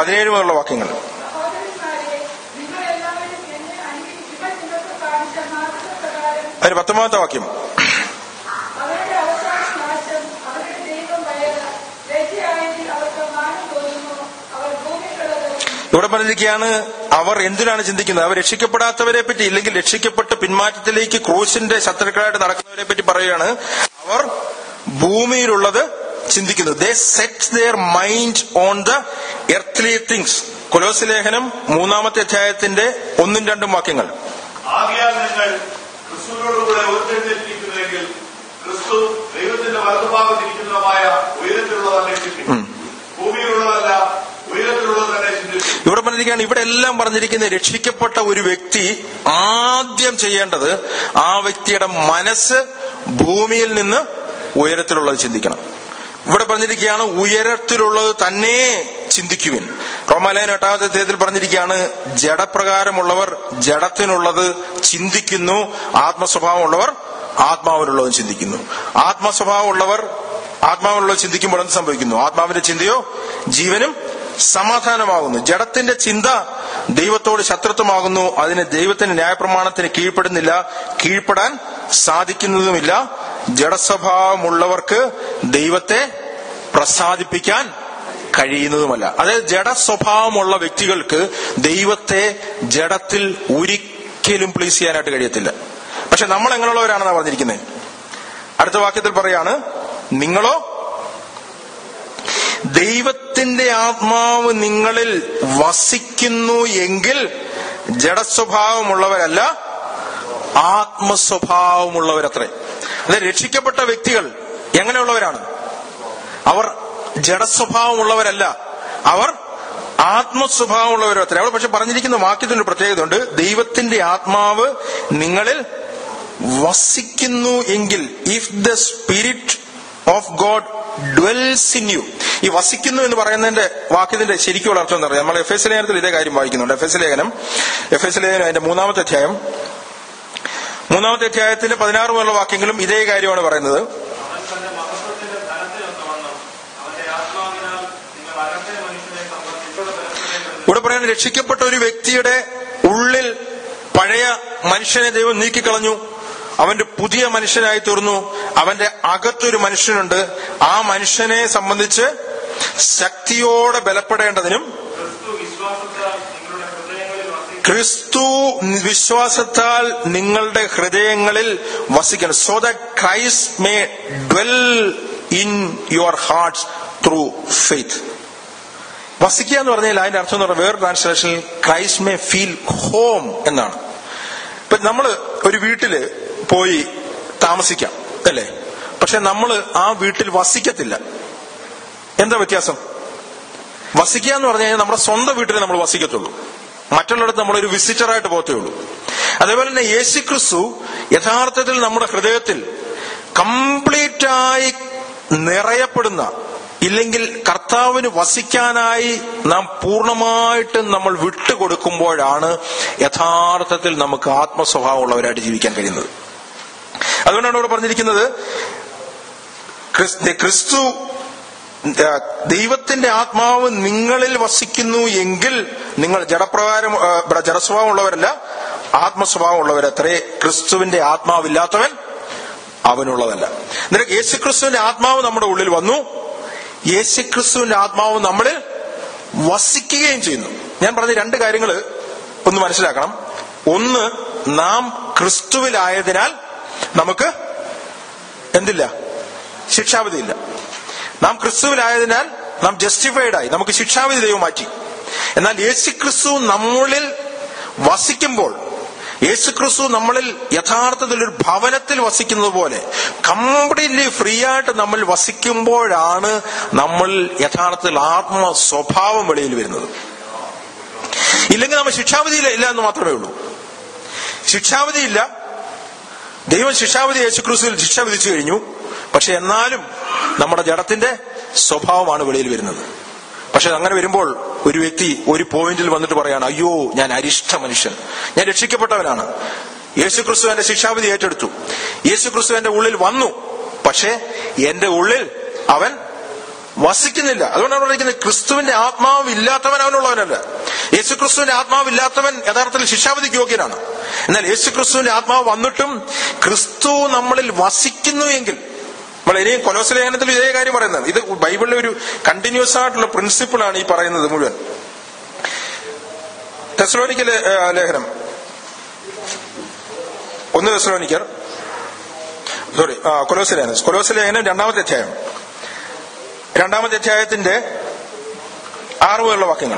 പതിനേഴ് മുതലുള്ള വാക്യങ്ങൾ സഹോദരന്മാരെ നിങ്ങളെല്ലാവരും എന്നെ അനുകരിക്കുക നിങ്ങൾക്ക് കാണിച്ച മാർഗപ്രകാരം അതിന് പത്തൊമ്പതാമത്തെ വാക്യം അവരുടെ അവസാന നാശം അവരുടെ ദൈവം വയറ് ലജ്ജയായെങ്കിൽ അവർക്ക് മാനം തോന്നുന്നു അവർ ഭൂമിക്കുള്ളത് ഇവിടെ പറഞ്ഞിരിക്കുകയാണ് അവർ എന്തിനാണ് ചിന്തിക്കുന്നത് അവർ രക്ഷിക്കപ്പെടാത്തവരെ പറ്റി ഇല്ലെങ്കിൽ രക്ഷിക്കപ്പെട്ട് പിന്മാറ്റത്തിലേക്ക് ക്രൂശിന്റെ ശത്രുക്കളായിട്ട് നടക്കുന്നവരെ പറ്റി പറയുകയാണ് അവർ ഭൂമിയിലുള്ളത് ചിന്തിക്കുന്നു they set their mind on the earthly things കൊലോസ് ലേഖനം മൂന്നാമത്തെ അധ്യായത്തിന്റെ ഒന്നും രണ്ടും വാക്യങ്ങൾ ആകയാൽ നിങ്ങൾ ക്രിസ്തുവിനോടുകൂടെ ഉയർത്തെഴുന്നേറ്റിരിക്കുന്നുവെങ്കിൽ ക്രിസ്തു ദൈവത്തിന്റെ വലതുഭാഗത്തിരിക്കുന്നതുമായ ഉയരത്തിലുള്ളത് അന്വേഷിക്കും ഭൂമിയിലുള്ളതല്ല ഉയരത്തിലുള്ളത് തന്നെ ചിന്തിക്കും ഇവിടെ പറഞ്ഞിരിക്കുകയാണ് ഇവിടെ എല്ലാം പറഞ്ഞിരിക്കുന്നത് രക്ഷിക്കപ്പെട്ട ഒരു വ്യക്തി ആദ്യം ചെയ്യേണ്ടത് ആ വ്യക്തിയുടെ മനസ്സ് ഭൂമിയിൽ നിന്ന് ഉയരത്തിലുള്ളത് ചിന്തിക്കണം ഇവിടെ പറഞ്ഞിരിക്കുകയാണ് ഉയരത്തിലുള്ളത് തന്നെ ചിന്തിക്കുവിൻ റോമാലയൻ എട്ടാമത്തെ അധ്യായത്തിൽ പറഞ്ഞിരിക്കുകയാണ് ജഡപ്രകാരമുള്ളവർ ജഡത്തിനുള്ളത് ചിന്തിക്കുന്നു ആത്മസ്വഭാവമുള്ളവർ ആത്മാവിനുള്ളത് ചിന്തിക്കുന്നു ആത്മസ്വഭാവമുള്ളവർ ആത്മാവിനുള്ളത് ചിന്തിക്കുമ്പോൾ എന്ത് സംഭവിക്കുന്നു ആത്മാവിന്റെ ചിന്തയോ ജീവനും സമാധാനമാകുന്നു ജഡത്തിന്റെ ചിന്ത ദൈവത്തോട് ശത്രുത്വമാകുന്നു അതിന് ദൈവത്തിന്റെ ന്യായപ്രമാണത്തിന് കീഴ്പ്പെടുന്നില്ല കീഴ്പ്പെടാൻ സാധിക്കുന്നതുമില്ല ജഡസ്വഭാവമുള്ളവർക്ക് ദൈവത്തെ പ്രസാദിപ്പിക്കാൻ കഴിയുന്നതുമല്ല അതായത് ജഡസ്വഭാവമുള്ള വ്യക്തികൾക്ക് ദൈവത്തെ ജഡത്തിൽ ഒരിക്കലും പ്ലീസ് ചെയ്യാനായിട്ട് കഴിയത്തില്ല പക്ഷെ നമ്മൾ എങ്ങനെയുള്ളവരാണെന്നാണ് പറഞ്ഞിരിക്കുന്നത് അടുത്ത വാക്യത്തിൽ പറയാണ് നിങ്ങളോ ദൈവത്തിന്റെ ആത്മാവ് നിങ്ങളിൽ വസിക്കുന്നു എങ്കിൽ ജഡസ്വഭാവമുള്ളവരല്ല ആത്മസ്വഭാവമുള്ളവരത്രേ അതായത് രക്ഷിക്കപ്പെട്ട വ്യക്തികൾ എങ്ങനെയുള്ളവരാണ് അവർ ജഡസ്വഭാവമുള്ളവരല്ല അവർ ആത്മസ്വഭാവമുള്ളവരത്രേ അവിടെ പക്ഷെ പറഞ്ഞിരിക്കുന്ന വാക്യത്തിന് ഒരു പ്രത്യേകത ഉണ്ട് ദൈവത്തിന്റെ ആത്മാവ് നിങ്ങളിൽ വസിക്കുന്നു എങ്കിൽ if the spirit of God dwells in you ഈ വസിക്കുന്നു എന്ന് പറയുന്നതിന്റെ വാക്യത്തിന്റെ ശരിക്കുള്ള അർത്ഥം എന്താ പറയുക നമ്മൾ എഫ് എസ് ലേഖനത്തിൽ ഇതേ കാര്യം വായിക്കുന്നുണ്ട് എഫ് എസ് ലേഖനം എഫ് എസ് ലേഖനം അതിന്റെ മൂന്നാമത്തെ അധ്യായം മൂന്നാമത്തെ അധ്യായത്തിന്റെ പതിനാറ് മുതലുള്ള വാക്യങ്ങളും ഇതേ കാര്യമാണ് പറയുന്നത് അവൻ തന്റെ മഹത്വത്തിന്റെ ധനത്തിനൊത്തവണ്ണം അവന്റെ ആത്മാവിനാൽ നിങ്ങൾ അകത്തെ മനുഷ്യനെ സംബന്ധിച്ചുള്ള ബലത്തിലേക്ക് ഇവിടെ പറയുന്നത് രക്ഷിക്കപ്പെട്ട ഒരു വ്യക്തിയുടെ ഉള്ളിൽ പഴയ മനുഷ്യനെ ദൈവം നീക്കിക്കളഞ്ഞു അവന്റെ പുതിയ മനുഷ്യനായി തീർന്നു അവന്റെ അകത്തൊരു മനുഷ്യനുണ്ട് ആ മനുഷ്യനെ സംബന്ധിച്ച് ശക്തിയോടെ ബലപ്പെടേണ്ടതിനും ക്രിസ്തു വിശ്വാസത്താൽ നിങ്ങളുടെ ഹൃദയങ്ങളിൽ ക്രിസ്തു വിശ്വാസത്താൽ നിങ്ങളുടെ ഹൃദയങ്ങളിൽ വസിക്കും വസിക്കണം so that Christ may dwell in your hearts through faith വസിക്കുക എന്ന് പറഞ്ഞാൽ അതിന്റെ അർത്ഥം എന്ന് പറഞ്ഞാൽ വേറെ ട്രാൻസ്ലേഷനിൽ ക്രൈസ്റ്റ് മേ ഫീൽ ഹോം എന്നാണ് ഇപ്പൊ നമ്മള് ഒരു വീട്ടില് പോയി താമസിക്കാം അല്ലേ പക്ഷെ നമ്മള് ആ വീട്ടിൽ വസിക്കത്തില്ല എന്താ വ്യത്യാസം വസിക്കുക എന്ന് പറഞ്ഞു കഴിഞ്ഞാൽ നമ്മുടെ സ്വന്തം വീട്ടിൽ നമ്മൾ വസിക്കത്തുള്ളൂ മറ്റുള്ളിടത്ത് നമ്മളൊരു വിസിറ്ററായിട്ട് പോകത്തേ ഉള്ളൂ അതേപോലെ തന്നെ യേശു ക്രിസ്തു യഥാർത്ഥത്തിൽ നമ്മുടെ ഹൃദയത്തിൽ കംപ്ലീറ്റ് ആയി നിറയപ്പെടുന്ന ഇല്ലെങ്കിൽ കർത്താവിന് വസിക്കാനായി നാം പൂർണ്ണമായിട്ടും നമ്മൾ വിട്ടുകൊടുക്കുമ്പോഴാണ് യഥാർത്ഥത്തിൽ നമുക്ക് ആത്മസ്വഭാവമുള്ളവരായിട്ട് ജീവിക്കാൻ കഴിയുന്നത് അതുകൊണ്ടാണ് ഇവിടെ പറഞ്ഞിരിക്കുന്നത് ക്രിസ്- ക്രിസ്തു ആ, ദൈവത്തിന്റെ ആത്മാവ് നിങ്ങളിൽ വസിക്കുന്നു എങ്കിൽ നിങ്ങൾ ജഡപ്രകാരം ആ, ഇവിടെ ജഡസ്വഭാവമുള്ളവരല്ല ആത്മസ്വഭാവമുള്ളവരത്രേ ക്രിസ്തുവിന്റെ ആത്മാവില്ലാത്തവൻ അവനുള്ളതല്ല എന്നിട്ട് യേശുക്രിസ്തുവിന്റെ ആത്മാവ് നമ്മുടെ ഉള്ളിൽ വന്നു യേശുക്രിസ്തുവിന്റെ ആത്മാവ് നമ്മളിൽ വസിക്കുകയും ചെയ്യുന്നു ഞാൻ പറഞ്ഞ രണ്ട് കാര്യങ്ങൾ ഒന്ന് മനസ്സിലാക്കണം ഒന്ന് നാം ക്രിസ്തുവിലായതിനാൽ നമുക്ക് എന്തില്ല ശിക്ഷാവിധിയില്ല നാം ക്രിസ്തുവിലായതിനാൽ നാം ജസ്റ്റിഫൈഡ് ആയി നമുക്ക് ശിക്ഷാവിധി ദൈവം മാറ്റി എന്നാൽ യേശു ക്രിസ്തു നമ്മളിൽ വസിക്കുമ്പോൾ യേശു ക്രിസ്തു നമ്മളിൽ യഥാർത്ഥത്തിൽ ഒരു ഭവനത്തിൽ വസിക്കുന്നത് പോലെ കംപ്ലീറ്റ്ലി ഫ്രീ ആയിട്ട് നമ്മൾ വസിക്കുമ്പോഴാണ് നമ്മൾ യഥാർത്ഥത്തിൽ ആത്മ സ്വഭാവം വെളിയിൽ വരുന്നത് ഇല്ലെങ്കിൽ നമ്മൾ ശിക്ഷാവിധിയില്ല ഇല്ല എന്ന് മാത്രമേ ഉള്ളൂ ശിക്ഷാവിധിയില്ല ദൈവം ശിക്ഷാവിധി യേശുക്രിസ്തുവിൽ ശിക്ഷ വിധിച്ചു കഴിഞ്ഞു പക്ഷെ എന്നാലും നമ്മുടെ ജഡത്തിന്റെ സ്വഭാവമാണ് വെളിയിൽ വരുന്നത് പക്ഷെ അങ്ങനെ വരുമ്പോൾ ഒരു വ്യക്തി ഒരു പോയിന്റിൽ വന്നിട്ട് പറയാണ് അയ്യോ ഞാൻ അരിഷ്ട മനുഷ്യൻ ഞാൻ രക്ഷിക്കപ്പെട്ടവനാണ് യേശുക്രിസ്തു എന്റെ ശിക്ഷാവിധി ഏറ്റെടുത്തു യേശുക്രിസ്തു എന്റെ ഉള്ളിൽ വന്നു പക്ഷേ എന്റെ ഉള്ളിൽ അവൻ വസിക്കുന്നില്ല അതുകൊണ്ടാണ് പറഞ്ഞിരിക്കുന്നത് ക്രിസ്തുവിന്റെ ആത്മാവ് ഇല്ലാത്തവൻ അവനുള്ളവനല്ല യേശു ക്രിസ്തുവിന്റെ ആത്മാവ് ഇല്ലാത്തവൻ യഥാർത്ഥത്തിൽ ശിക്ഷാവധിക്ക് യോഗ്യനാണ് എന്നാൽ യേശു ക്രിസ്തുവിന്റെ ആത്മാവ് വന്നിട്ടും ക്രിസ്തു നമ്മളിൽ വസിക്കുന്നു എങ്കിൽ നമ്മൾ ഇനിയും കൊലോസ് ലേഖനത്തിൽ ഇതേ കാര്യം പറയുന്നത് ഇത് ബൈബിളിലെ ഒരു കണ്ടിന്യൂസ് ആയിട്ടുള്ള പ്രിൻസിപ്പിൾ ആണ് ഈ പറയുന്നത് മുഴുവൻ തെസ്ലോനിക്കൽ ലേഖനം ഒന്ന് തെസ്ലോനിക്കർ സോറി കൊലോസ് ലേഖനം കൊലോസ് ലേഖനം രണ്ടാമത്തെ അധ്യായം രണ്ടാമത്തെ അധ്യായത്തിന്റെ ആറ് മുതലുള്ള വാക്യങ്ങൾ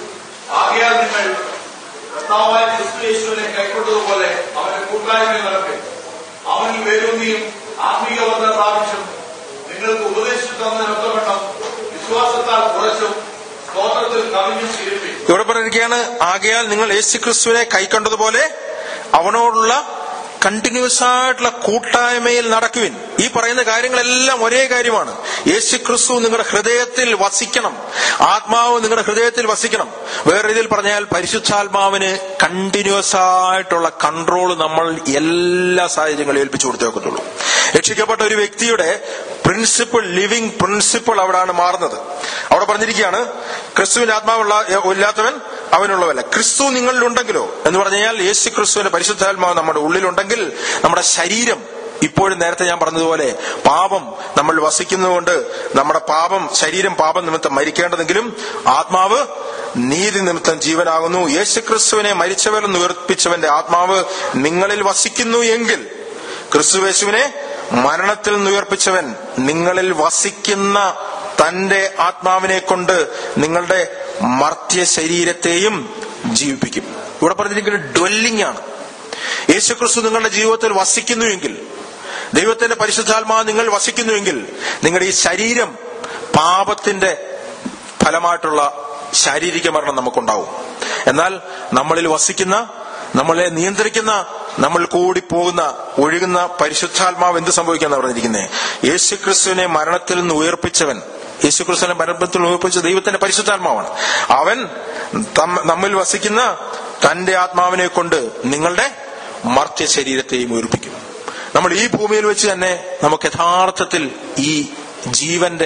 ആകയാൽ നിങ്ങൾ കർത്താവായ ക്രിസ്തു യേശുവിനെ കൈക്കൊണ്ടതുപോലെ അവന്റെ കൂട്ടായ്മ നടക്കും അവനിൽ വേരൂന്നിയും ആത്മീയ വർദ്ധന പ്രാപിച്ചും നിങ്ങൾക്ക് ഉപദേശിച്ചു തന്നതിനൊത്തവണ്ണം വിശ്വാസത്താൽ കുറച്ചും സ്തോത്രത്തിൽ കവിഞ്ഞും ഇരുപ്പി ഇവിടെ പറഞ്ഞിരിക്കുകയാണ് ആകയാൽ നിങ്ങൾ യേശു ക്രിസ്തുവിനെ കൈക്കണ്ടതുപോലെ അവനോടുള്ള കണ്ടിന്യൂസ് ആയിട്ടുള്ള കൂട്ടായ്മയിൽ നടക്കുവിൻ ഈ പറയുന്ന കാര്യങ്ങളെല്ലാം ഒരേ കാര്യമാണ് യേശു ക്രിസ്തു നിങ്ങളുടെ ഹൃദയത്തിൽ വസിക്കണം ആത്മാവ് നിങ്ങളുടെ ഹൃദയത്തിൽ വസിക്കണം വേറെ രീതിയിൽ പറഞ്ഞാൽ പരിശുദ്ധാത്മാവിന് കണ്ടിന്യൂസ് ആയിട്ടുള്ള കൺട്രോൾ നമ്മൾ എല്ലാ സാഹചര്യങ്ങളും ഏൽപ്പിച്ചു കൊടുത്തേ ഒക്കത്തുള്ളൂ രക്ഷിക്കപ്പെട്ട ഒരു വ്യക്തിയുടെ പ്രിൻസിപ്പിൾ ലിവിങ് പ്രിൻസിപ്പിൾ അവിടാണ് മാറുന്നത് അവിടെ പറഞ്ഞിരിക്കുകയാണ് ക്രിസ്തുവിന്റെ ആത്മാവുള്ള ഇല്ലാത്തവൻ അവനുള്ളവല്ല ക്രിസ്തു നിങ്ങളിലുണ്ടെങ്കിലോ എന്ന് പറഞ്ഞു കഴിഞ്ഞാൽ യേശു ക്രിസ്തുവിന്റെ പരിശുദ്ധാത്മാവ് നമ്മുടെ ഉള്ളിലുണ്ടെങ്കിൽ നമ്മുടെ ശരീരം ഇപ്പോഴും നേരത്തെ ഞാൻ പറഞ്ഞതുപോലെ പാപം നമ്മൾ വസിക്കുന്നതുകൊണ്ട് നമ്മുടെ പാപം ശരീരം പാപം നിമിത്തം മരിക്കേണ്ടതെങ്കിലും ആത്മാവ് നീതി നിമിത്തം ജീവനാകുന്നു യേശു ക്രിസ്തുവിനെ മരിച്ചവരിൽ ഉയർപ്പിച്ചവന്റെ ആത്മാവ് നിങ്ങളിൽ വസിക്കുന്നു എങ്കിൽ ക്രിസ്തുവേശുവിനെ മരണത്തിൽ നിന്ന് ഉയർപ്പിച്ചവൻ നിങ്ങളിൽ വസിക്കുന്ന തന്റെ ആത്മാവിനെ കൊണ്ട് നിങ്ങളുടെ മർത്യ ശരീരത്തെയും ജീവിപ്പിക്കും ഇവിടെ പറഞ്ഞിരിക്കുന്നത് ഡ്വെല്ലിംഗ് ആണ് യേശുക്രിസ്തു നിങ്ങളുടെ ജീവിതത്തിൽ വസിക്കുന്നുവെങ്കിൽ ദൈവത്തിന്റെ പരിശുദ്ധാത്മാവ് നിങ്ങൾ വസിക്കുന്നുവെങ്കിൽ നിങ്ങളുടെ ഈ ശരീരം പാപത്തിന്റെ ഫലമായിട്ടുള്ള ശാരീരിക മരണം നമുക്കുണ്ടാവും എന്നാൽ നമ്മളിൽ വസിക്കുന്ന നമ്മളെ നിയന്ത്രിക്കുന്ന നമ്മൾ കൂടി പോകുന്ന ഒഴുകുന്ന പരിശുദ്ധാത്മാവ് എന്ത് സംഭവിക്കാന്ന് പറഞ്ഞിരിക്കുന്നത് യേശുക്രിസ്തുവിനെ മരണത്തിൽ നിന്ന് ഉയർപ്പിച്ചവൻ യേശുക്രിസ്തുവിനെ മരണത്തിൽ നിന്ന് ഉയർപ്പിച്ച ദൈവത്തിന്റെ പരിശുദ്ധാത്മാവാണ് അവൻ തം- നമ്മിൽ വസിക്കുന്ന തന്റെ ആത്മാവിനെ കൊണ്ട് നിങ്ങളുടെ മർത്യ ശരീരത്തെയും ഉയർപ്പിക്കും നമ്മൾ ഈ ഭൂമിയിൽ വെച്ച് തന്നെ നമുക്ക് യഥാർത്ഥത്തിൽ ഈ ജീവന്റെ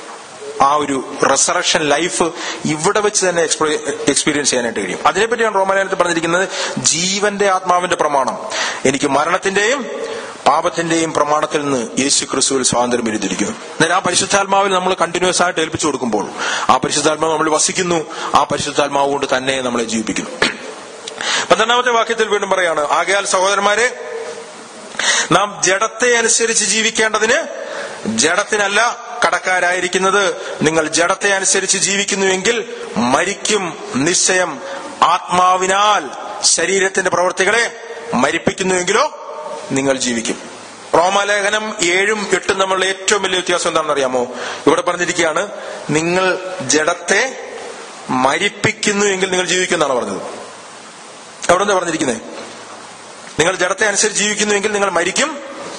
ആ ഒരു റെസറക്ഷൻ ലൈഫ് ഇവിടെ വെച്ച് തന്നെ എക്സ്പീരിയൻസ് ചെയ്യാനായിട്ട് കഴിയും അതിനെപ്പറ്റിയാണ് റോമാലയത്തിൽ പറഞ്ഞിരിക്കുന്നത് ജീവന്റെ ആത്മാവിന്റെ പ്രമാണം എനിക്ക് മരണത്തിന്റെയും പാപത്തിന്റെയും പ്രമാണത്തിൽ നിന്ന് യേശു ക്രിസ്തുവിൽ സ്വാതന്ത്ര്യം ഇരുത്തിരിക്കുന്നു എന്നാൽ ആ പരിശുദ്ധാത്മാവിൽ നമ്മൾ കണ്ടിന്യൂസ് ആയിട്ട് ഏൽപ്പിച്ചു കൊടുക്കുമ്പോൾ ആ പരിശുദ്ധാത്മാവ് നമ്മൾ വസിക്കുന്നു ആ പരിശുദ്ധാത്മാവ് കൊണ്ട് തന്നെ നമ്മളെ ജീവിപ്പിക്കുന്നു പന്ത്രണ്ടാമത്തെ വാക്യത്തിൽ വീണ്ടും പറയാണ് ആകയാൽ സഹോദരന്മാരെ നാം ജഡത്തെ അനുസരിച്ച് ജീവിക്കേണ്ടതിന് ജഡത്തിനല്ല കടക്കാരായിരിക്കുന്നത് നിങ്ങൾ ജഡത്തെ അനുസരിച്ച് ജീവിക്കുന്നുവെങ്കിൽ മരിക്കും നിശ്ചയം ആത്മാവിനാൽ ശരീരത്തിന്റെ പ്രവൃത്തികളെ മരിപ്പിക്കുന്നുവെങ്കിലോ നിങ്ങൾ ജീവിക്കും റോമാലേഖനം ഏഴും എട്ടും തമ്മിലുള്ള ഏറ്റവും വലിയ വ്യത്യാസം എന്താണെന്ന് അറിയാമോ ഇവിടെ പറഞ്ഞിരിക്കുകയാണ് നിങ്ങൾ ജഡത്തെ മരിപ്പിക്കുന്നു എങ്കിൽ നിങ്ങൾ ജീവിക്കുമെന്നാണ് പറഞ്ഞത് അവിടെ എന്താ പറഞ്ഞിരിക്കുന്നത് നിങ്ങൾ ജഡത്തെ അനുസരിച്ച് ജീവിക്കുന്നുവെങ്കിൽ നിങ്ങൾ മരിക്കും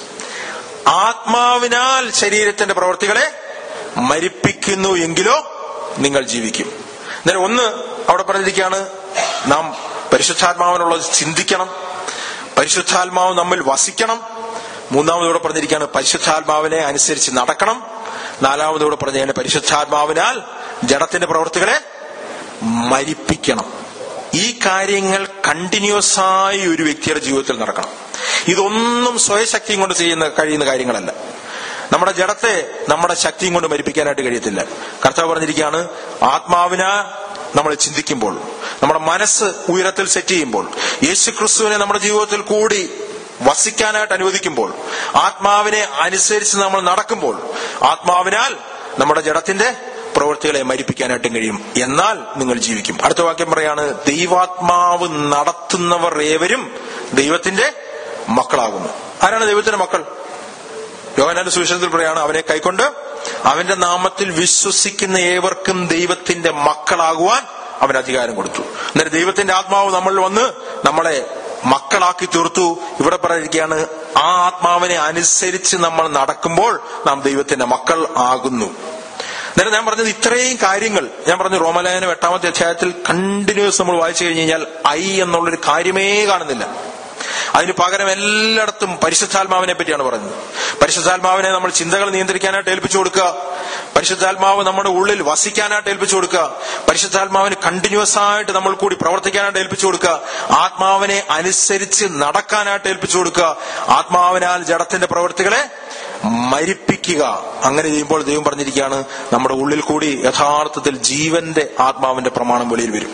ആത്മാവിനാൽ ശരീരത്തിന്റെ പ്രവർത്തികളെ മരിപ്പിക്കുന്നു എങ്കിലോ നിങ്ങൾ ജീവിക്കും അന്നേരം ഒന്ന് അവിടെ പറഞ്ഞിരിക്കുകയാണ് നാം പരിശുദ്ധാത്മാവിനുള്ളത് ചിന്തിക്കണം പരിശുദ്ധാത്മാവ് നമ്മിൽ വസിക്കണം മൂന്നാമത് ഇവിടെ പറഞ്ഞിരിക്കുകയാണ് പരിശുദ്ധാത്മാവിനെ അനുസരിച്ച് നടക്കണം നാലാമത് ഇവിടെ പറഞ്ഞ പരിശുദ്ധാത്മാവിനാൽ ജഡത്തിന്റെ പ്രവർത്തികളെ മരിപ്പിക്കണം ഈ കാര്യങ്ങൾ കണ്ടിന്യൂസ് ആയി ഒരു വ്യക്തിയുടെ ജീവിതത്തിൽ നടക്കണം ഇതൊന്നും സ്വയശക്തിയും കൊണ്ട് ചെയ്യുന്ന കഴിയുന്ന കാര്യങ്ങളല്ല നമ്മുടെ ജഡത്തെ നമ്മുടെ ശക്തിയും കൊണ്ട് മരിപ്പിക്കാനായിട്ട് കഴിയത്തില്ല കർത്താവ് പറഞ്ഞിരിക്കുകയാണ് ആത്മാവിന നമ്മൾ ചിന്തിക്കുമ്പോൾ നമ്മുടെ മനസ്സ് ഉയരത്തിൽ സെറ്റ് ചെയ്യുമ്പോൾ യേശു ക്രിസ്തുവിനെ നമ്മുടെ ജീവിതത്തിൽ കൂടി വസിക്കാനായിട്ട് അനുവദിക്കുമ്പോൾ ആത്മാവിനെ അനുസരിച്ച് നമ്മൾ നടക്കുമ്പോൾ ആത്മാവിനാൽ നമ്മുടെ ജഡത്തിന്റെ പ്രവൃത്തികളെ മരിപ്പിക്കാനായിട്ടും കഴിയും എന്നാൽ നിങ്ങൾ ജീവിക്കും അടുത്ത വാക്യം പറയാണ് ദൈവാത്മാവ് നടത്തുന്നവർ ഏവരും ദൈവത്തിന്റെ മക്കളാകുന്നു ആരാണ് ദൈവത്തിന്റെ മക്കൾ യോഹനാന്റെ സുവിശേഷത്തിൽ പറയാണ് അവനെ കൈക്കൊണ്ട് അവന്റെ നാമത്തിൽ വിശ്വസിക്കുന്ന ഏവർക്കും ദൈവത്തിന്റെ മക്കളാകുവാൻ അവൻ അധികാരം കൊടുത്തു അന്നേരം ദൈവത്തിന്റെ ആത്മാവ് നമ്മൾ വന്ന് നമ്മളെ മക്കളാക്കി തീർത്തു ഇവിടെ പറഞ്ഞിരിക്കുകയാണ് ആ ആത്മാവിനെ അനുസരിച്ച് നമ്മൾ നടക്കുമ്പോൾ നാം ദൈവത്തിന്റെ മക്കൾ ആകുന്നു അന്നേരം ഞാൻ പറഞ്ഞത് ഇത്രയും കാര്യങ്ങൾ ഞാൻ പറഞ്ഞു റോമലേഖനം എട്ടാമത്തെ അധ്യായത്തിൽ കണ്ടിന്യൂസ് നമ്മൾ വായിച്ചു കഴിഞ്ഞു കഴിഞ്ഞാൽ ഐ എന്നുള്ളൊരു കാര്യമേ കാണുന്നില്ല അതിന് പകരം എല്ലായിടത്തും പരിശുദ്ധാത്മാവിനെ പറ്റിയാണ് പറയുന്നത് പരിശുദ്ധാത്മാവിനെ നമ്മൾ ചിന്തകൾ നിയന്ത്രിക്കാനായിട്ട് ഏൽപ്പിച്ചു കൊടുക്കുക പരിശുദ്ധാത്മാവ് നമ്മുടെ ഉള്ളിൽ വസിക്കാനായിട്ട് ഏൽപ്പിച്ചു കൊടുക്കുക പരിശുദ്ധാത്മാവിന് കണ്ടിന്യൂസ് ആയിട്ട് നമ്മൾ കൂടി പ്രവർത്തിക്കാനായിട്ട് ഏൽപ്പിച്ചു കൊടുക്കുക ആത്മാവിനെ അനുസരിച്ച് നടക്കാനായിട്ട് ഏൽപ്പിച്ചു കൊടുക്കുക ആത്മാവിനാൽ ജഡത്തിന്റെ പ്രവൃത്തികളെ മരിപ്പിക്കുക അങ്ങനെ ചെയ്യുമ്പോൾ ദൈവം പറഞ്ഞിരിക്കുകയാണ് നമ്മുടെ ഉള്ളിൽ കൂടി യഥാർത്ഥത്തിൽ ജീവന്റെ ആത്മാവിന്റെ പ്രമാണം വെളിയിൽ വരും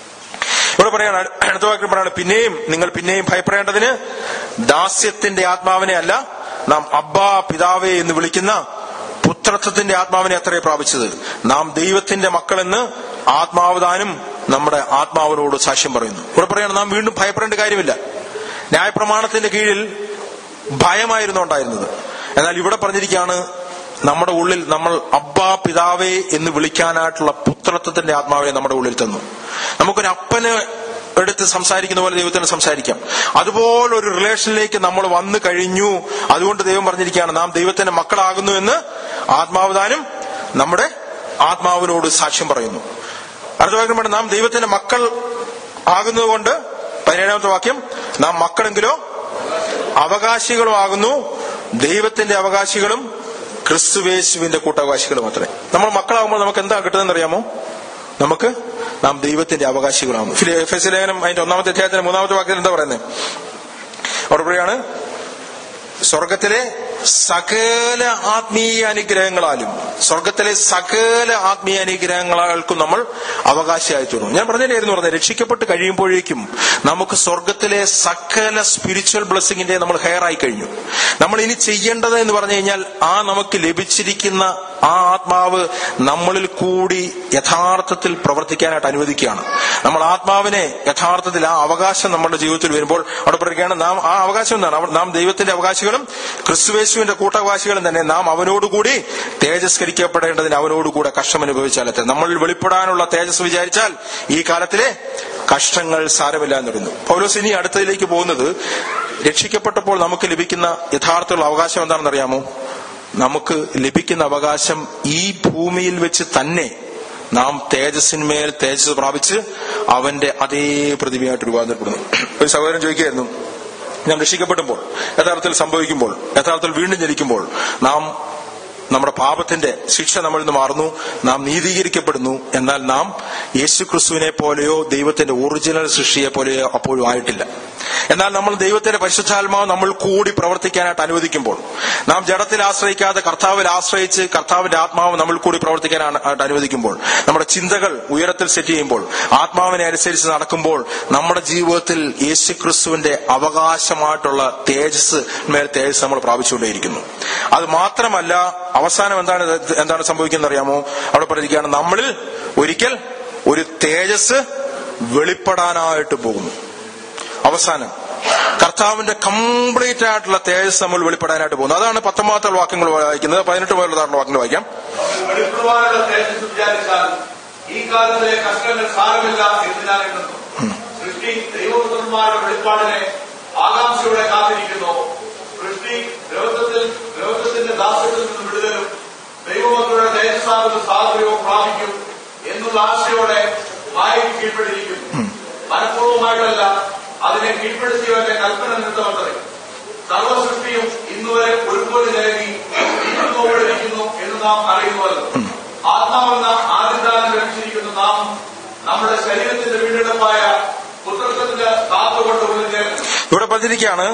ഇവിടെ പറയാണ് അടുത്ത വാക്കിൽ പറയാണ് പിന്നെയും നിങ്ങൾ പിന്നെയും ഭയപ്പെടേണ്ടതിന് ദാസ്യത്തിന്റെ ആത്മാവിനെ അല്ല നാം അബ്ബാ പിതാവേ എന്ന് വിളിക്കുന്ന പുത്രത്വത്തിന്റെ ആത്മാവിനെ അത്രേ പ്രാപിച്ചത് നാം ദൈവത്തിന്റെ മക്കളെന്ന് ആത്മാവദാനും നമ്മുടെ ആത്മാവിനോട് സാക്ഷ്യം പറയുന്നു ഇവിടെ പറയാണ് നാം വീണ്ടും ഭയപ്പെടേണ്ട കാര്യമില്ല ന്യായപ്രമാണത്തിന്റെ കീഴിൽ ഭയമായിരുന്നു ഉണ്ടായിരുന്നത് എന്നാൽ ഇവിടെ പറഞ്ഞിരിക്കുകയാണ് നമ്മുടെ ഉള്ളിൽ നമ്മൾ അബ്ബാ പിതാവേ എന്ന് വിളിക്കാനായിട്ടുള്ള പുത്രത്വത്തിന്റെ ആത്മാവിനെ നമ്മുടെ ഉള്ളിൽ തന്നു നമുക്കൊരു അപ്പന് എടുത്ത് സംസാരിക്കുന്ന പോലെ ദൈവത്തിന് സംസാരിക്കാം അതുപോലെ ഒരു റിലേഷനിലേക്ക് നമ്മൾ വന്നു കഴിഞ്ഞു അതുകൊണ്ട് ദൈവം പറഞ്ഞിരിക്കുകയാണ് നാം ദൈവത്തിന്റെ മക്കളാകുന്നു എന്ന് ആത്മാവദാനം നമ്മുടെ ആത്മാവിനോട് സാക്ഷ്യം പറയുന്നു അടുത്ത വാക്യം പറഞ്ഞ നാം ദൈവത്തിന്റെ മക്കൾ ആകുന്നതുകൊണ്ട് പതിനേഴാമത്തെ വാക്യം നാം മക്കളെങ്കിലോ അവകാശികളും ആകുന്നു ദൈവത്തിന്റെ അവകാശികളും ക്രിസ്തുവേശുവിന്റെ കൂട്ടവകാശികളും അത്രേ നമ്മൾ മക്കളാകുമ്പോൾ നമുക്ക് എന്താ കിട്ടുന്നതെന്ന് അറിയാമോ നമുക്ക് നാം ദൈവത്തിന്റെ അവകാശികളാകുന്നു ഫിലി- എഫെസ്യ ലേഖനം അതിന്റെ ഒന്നാമത്തെ അധ്യായത്തിന്റെ മൂന്നാമത്തെ വാക്യത്തിൽ എന്താ പറയുന്നത് അവിടെ പറയാണ് സ്വർഗത്തിലെ സകല ആത്മീയ അനുഗ്രഹങ്ങളാലും സ്വർഗത്തിലെ സകല ആത്മീയ അനുഗ്രഹങ്ങൾക്കും നമ്മൾ അവകാശിയായി തീർന്നു ഞാൻ പറഞ്ഞില്ലായിരുന്നു പറഞ്ഞത് രക്ഷിക്കപ്പെട്ട് കഴിയുമ്പോഴേക്കും നമുക്ക് സ്വർഗത്തിലെ സകല സ്പിരിച്വൽ ബ്ലെസ്സിങ്ങിന്റെ നമ്മൾ ഹെയർ ആയി കഴിഞ്ഞു നമ്മൾ ഇനി ചെയ്യേണ്ടത് എന്ന് പറഞ്ഞു കഴിഞ്ഞാൽ ആ നമുക്ക് ലഭിച്ചിരിക്കുന്ന ആ ആത്മാവ് നമ്മളിൽ കൂടി യഥാർത്ഥത്തിൽ പ്രവർത്തിക്കാനായിട്ട് അനുവദിക്കുകയാണ് നമ്മൾ ആത്മാവിനെ യഥാർത്ഥത്തിൽ ആ അവകാശം നമ്മുടെ ജീവിതത്തിൽ വരുമ്പോൾ അവിടെ പറയുകയാണ് നാം ആ അവകാശം എന്താണ് അവ- നാം ദൈവത്തിന്റെ അവകാശികളും ക്രിസ്തുവേശുവിന്റെ കൂട്ടവകാശികളും തന്നെ നാം അവനോടുകൂടി തേജസ്കരിക്കപ്പെടേണ്ടതിന് അവനോടുകൂടെ കഷ്ടം അനുഭവിച്ചാലത്തെ നമ്മൾ വെളിപ്പെടാനുള്ള തേജസ് വിചാരിച്ചാൽ ഈ കാലത്തിലെ കഷ്ടങ്ങൾ സാരമില്ല എന്ന് പറയുന്നു പൗലോസ് ഇനി അടുത്തതിലേക്ക് പോകുന്നത് രക്ഷിക്കപ്പെട്ടപ്പോൾ നമുക്ക് ലഭിക്കുന്ന യഥാർത്ഥമുള്ള അവകാശം എന്താണെന്ന് അറിയാമോ നമുക്ക് ലഭിക്കുന്ന അവകാശം ഈ ഭൂമിയിൽ വെച്ച് തന്നെ നാം തേജസ്സിന്മേൽ തേജസ് പ്രാപിച്ച് അവന്റെ അതേ പ്രതിമയായിട്ട് രൂപാന്തരപ്പെടുന്നു ഒരു സഹോദരൻ ചോദിക്കുകയായിരുന്നു നാം രക്ഷിക്കപ്പെടുമ്പോൾ യഥാർത്ഥത്തിൽ സംഭവിക്കുമ്പോൾ യഥാർത്ഥത്തിൽ വീണ്ടും ജനിക്കുമ്പോൾ നാം നമ്മുടെ പാപത്തിന്റെ ശിക്ഷ നമ്മളിൽ നിന്ന് മാറുന്നു നാം നീതീകരിക്കപ്പെടുന്നു എന്നാൽ നാം യേശു ക്രിസ്തുവിനെ പോലെയോ ദൈവത്തിന്റെ ഒറിജിനൽ സൃഷ്ടിയെ പോലെയോ അപ്പോഴും ആയിട്ടില്ല എന്നാൽ നമ്മൾ ദൈവത്തിന്റെ പരിശുദ്ധാത്മാവ് നമ്മൾ കൂടി പ്രവർത്തിക്കാനായിട്ട് അനുവദിക്കുമ്പോൾ നാം ജഡത്തിൽ ആശ്രയിക്കാതെ കർത്താവിൽ ആശ്രയിച്ച് കർത്താവിന്റെ ആത്മാവ് നമ്മൾ കൂടി പ്രവർത്തിക്കാനാണ് ആയിട്ട് അനുവദിക്കുമ്പോൾ നമ്മുടെ ചിന്തകൾ ഉയരത്തിൽ സെറ്റ് ചെയ്യുമ്പോൾ ആത്മാവിനെ അനുസരിച്ച് നടക്കുമ്പോൾ നമ്മുടെ ജീവിതത്തിൽ യേശു ക്രിസ്തുവിന്റെ അവകാശമായിട്ടുള്ള തേജസ് മേൽ തേജസ് നമ്മൾ പ്രാപിച്ചുകൊണ്ടേയിരിക്കുന്നു അത് മാത്രമല്ല അവസാനം എന്താണ് ഇത് എന്താണ് സംഭവിക്കുന്നത് അറിയാമോ അവിടെ പറഞ്ഞിരിക്കുകയാണ് നമ്മളിൽ ഒരിക്കൽ ഒരു തേജസ് വെളിപ്പെടാനായിട്ട് പോകുന്നു അവസാനം കർത്താവിന്റെ കംപ്ലീറ്റ് ആയിട്ടുള്ള തേജസ് നമ്മൾ വെളിപ്പെടാനായിട്ട് പോകുന്നു അതാണ് പത്തൊമ്പതാമത്തെ വാക്യങ്ങൾ വായിക്കുന്നത് പതിനെട്ട് മുതലുള്ള വാക്യങ്ങൾ വായിക്കാം അവന് വെളിപ്പെടുവാനുള്ള തേജസ് വിചാരിച്ചാൽ ഈ കാലത്തിലെ കഷ്ടങ്ങൾ സാരമില്ല എന്ന് ഞാൻ എണ്ണുന്നു സൃഷ്ടി ദൈവപുത്രന്മാരുടെ വെളിപ്പാടിനെ ആകാംക്ഷയോടെ കാത്തിരിക്കുന്നു സൃഷ്ടി ദ്രവത്വത്തിൽ ദ്രവത്വത്തിന്റെ ദാസ്യത്തിൽ നിന്ന് വിടുതലും ദൈവമക്കളുടെ തേജസ്സാകുന്ന സ്വാതന്ത്ര്യവും പ്രാപിക്കും എന്നുള്ള ആശയോടെ മായയ്ക്ക് കീഴ്പ്പെട്ടിരിക്കുന്നു മനഃപൂർവ്വമായിട്ടല്ല അതിനെ കീഴ്പ്പെടുത്തിയവന്റെ കൽപ്പന നിമിത്തമത്രേ സർവസൃഷ്ടിയും ഇന്നുവരെ ഒരുപോലെ നിലകി ഇരിക്കുന്നു എന്ന് നാം അറിയുന്നുവല്ലോ ആത്മാവെന്ന ആദിദാനം ലഭിച്ചിരിക്കുന്ന നാം നമ്മുടെ ശരീരത്തിന്റെ വീണ്ടെടുപ്പായ പുത്രത്വത്തിന്റെ കാത്തുകൊണ്ട് ഉള്ളിൽ ചേർന്നു ഇവിടെ പറഞ്ഞിരിക്കുകയാണ്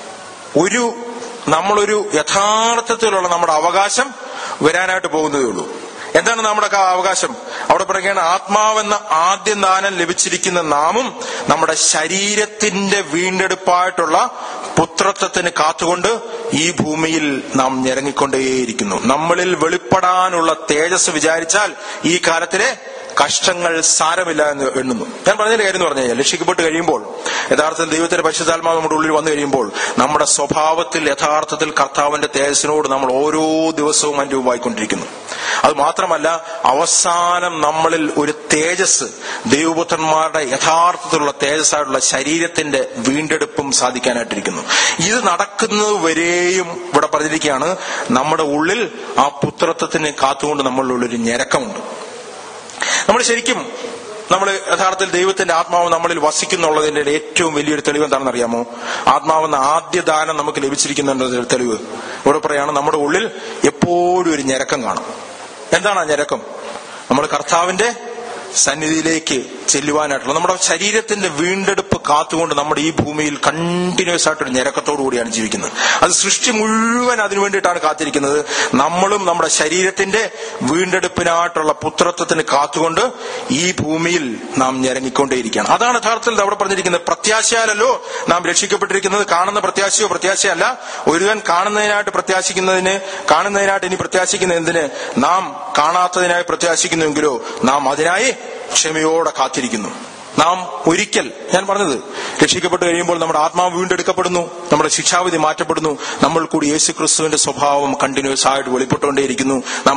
ഒരു നമ്മളൊരു യഥാർത്ഥത്തിലുള്ള നമ്മുടെ അവകാശം വരാനായിട്ട് പോകുന്നതേ ഉള്ളൂ എന്താണ് നമ്മുടെ ക- അവകാശം അവിടെ പറയുകയാണ് ആത്മാവെന്ന ആദ്യ ദാനം ലഭിച്ചിരിക്കുന്ന നാമും നമ്മുടെ ശരീരത്തിന്റെ വീണ്ടെടുപ്പായിട്ടുള്ള പുത്രത്വത്തിന് കാത്തുകൊണ്ട് ഈ ഭൂമിയിൽ നാം ഞെരങ്ങിക്കൊണ്ടേയിരിക്കുന്നു നമ്മളിൽ വെളിപ്പെടാനുള്ള തേജസ് വിചാരിച്ചാൽ ഈ കാലത്തിലെ കഷ്ടങ്ങൾ സാരമില്ല എന്ന് എണ്ണുന്നു ഞാൻ പറഞ്ഞതിന്റെ കാര്യം എന്ന് പറഞ്ഞു കഴിഞ്ഞാൽ രക്ഷിക്കപ്പെട്ട് കഴിയുമ്പോൾ യഥാർത്ഥത്തിൽ ദൈവത്തിന്റെ പരിശുദ്ധാത്മാവ് നമ്മുടെ ഉള്ളിൽ വന്നു കഴിയുമ്പോൾ നമ്മുടെ സ്വഭാവത്തിൽ യഥാർത്ഥത്തിൽ കർത്താവിന്റെ തേജസ്സിനോട് നമ്മൾ ഓരോ ദിവസവും അനുരൂപമായിക്കൊണ്ടിരിക്കുന്നു അത് മാത്രമല്ല അവസാനം നമ്മളിൽ ഒരു തേജസ് ദൈവപുത്രന്മാരുടെ യഥാർത്ഥത്തിലുള്ള തേജസ്സായിട്ടുള്ള ശരീരത്തിന്റെ വീണ്ടെടുപ്പും സാധിക്കാനായിട്ടിരിക്കുന്നു ഇത് നടക്കുന്നത് വരെയും ഇവിടെ പറഞ്ഞിരിക്കുകയാണ് നമ്മുടെ ഉള്ളിൽ ആ പുത്രത്വത്തിനെ കാത്തുകൊണ്ട് നമ്മളുടെ ഉള്ളിൽ ഒരു ഞെരക്കമുണ്ട് നമ്മൾ ശരിക്കും നമ്മൾ യഥാർത്ഥത്തിൽ ദൈവത്തിന്റെ ആത്മാവ് നമ്മളിൽ വസിക്കുന്നുള്ളതിന്റെ ഏറ്റവും വലിയൊരു തെളിവ് എന്താണെന്ന് അറിയാമോ ആത്മാവെന്ന ആദ്യ ദാനം നമുക്ക് ലഭിച്ചിരിക്കുന്നതിന്റെ തെളിവ് ഇവിടെ പറയാണ് നമ്മുടെ ഉള്ളിൽ എപ്പോഴും ഒരു ഞരക്കം കാണും എന്താണ് ആ ഞരക്കം നമ്മൾ കർത്താവിന്റെ സന്നിധിയിലേക്ക് ചെല്ലുവാനായിട്ടുള്ള നമ്മുടെ ശരീരത്തിന്റെ വീണ്ടെടുപ്പ് കാത്തുകൊണ്ട് നമ്മുടെ ഈ ഭൂമിയിൽ കണ്ടിന്യൂസ് ആയിട്ടൊരു ഞരക്കത്തോടു കൂടിയാണ് ജീവിക്കുന്നത് അത് സൃഷ്ടി മുഴുവൻ അതിനു വേണ്ടിയിട്ടാണ് കാത്തിരിക്കുന്നത് നമ്മളും നമ്മുടെ ശരീരത്തിന്റെ വീണ്ടെടുപ്പിനായിട്ടുള്ള പുത്രത്വത്തിന് കാത്തുകൊണ്ട് ഈ ഭൂമിയിൽ നാം ഞരങ്ങിക്കൊണ്ടേയിരിക്കുകയാണ് അതാണ് യഥാർത്ഥത്തിൽ അവിടെ പറഞ്ഞിരിക്കുന്നത് പ്രത്യാശയാലല്ലോ നാം രക്ഷിക്കപ്പെട്ടിരിക്കുന്നത് കാണുന്ന പ്രത്യാശയോ പ്രത്യാശയല്ല ഒരുവൻ കാണുന്നതിനായിട്ട് പ്രത്യാശിക്കുന്നതിന് കാണുന്നതിനായിട്ട് ഇനി പ്രത്യാശിക്കുന്ന എന്തിന് നാം കാണാത്തതിനായി പ്രത്യാശിക്കുന്നുവെങ്കിലോ നാം അതിനായി ക്ഷമയോടെ കാത്തിരിക്കുന്നു നാം ഒരിക്കൽ ഞാൻ പറഞ്ഞത് രക്ഷിക്കപ്പെട്ട് കഴിയുമ്പോൾ നമ്മുടെ ആത്മാവ് വീണ്ടെടുക്കപ്പെടുന്നു നമ്മുടെ ശിക്ഷാവിധി മാറ്റപ്പെടുന്നു നമ്മൾ കൂടി യേശു ക്രിസ്തുവിന്റെ സ്വഭാവം കണ്ടിന്യൂസ് ആയിട്ട് വെളിപ്പെട്ടുകൊണ്ടേയിരിക്കുന്നു നാം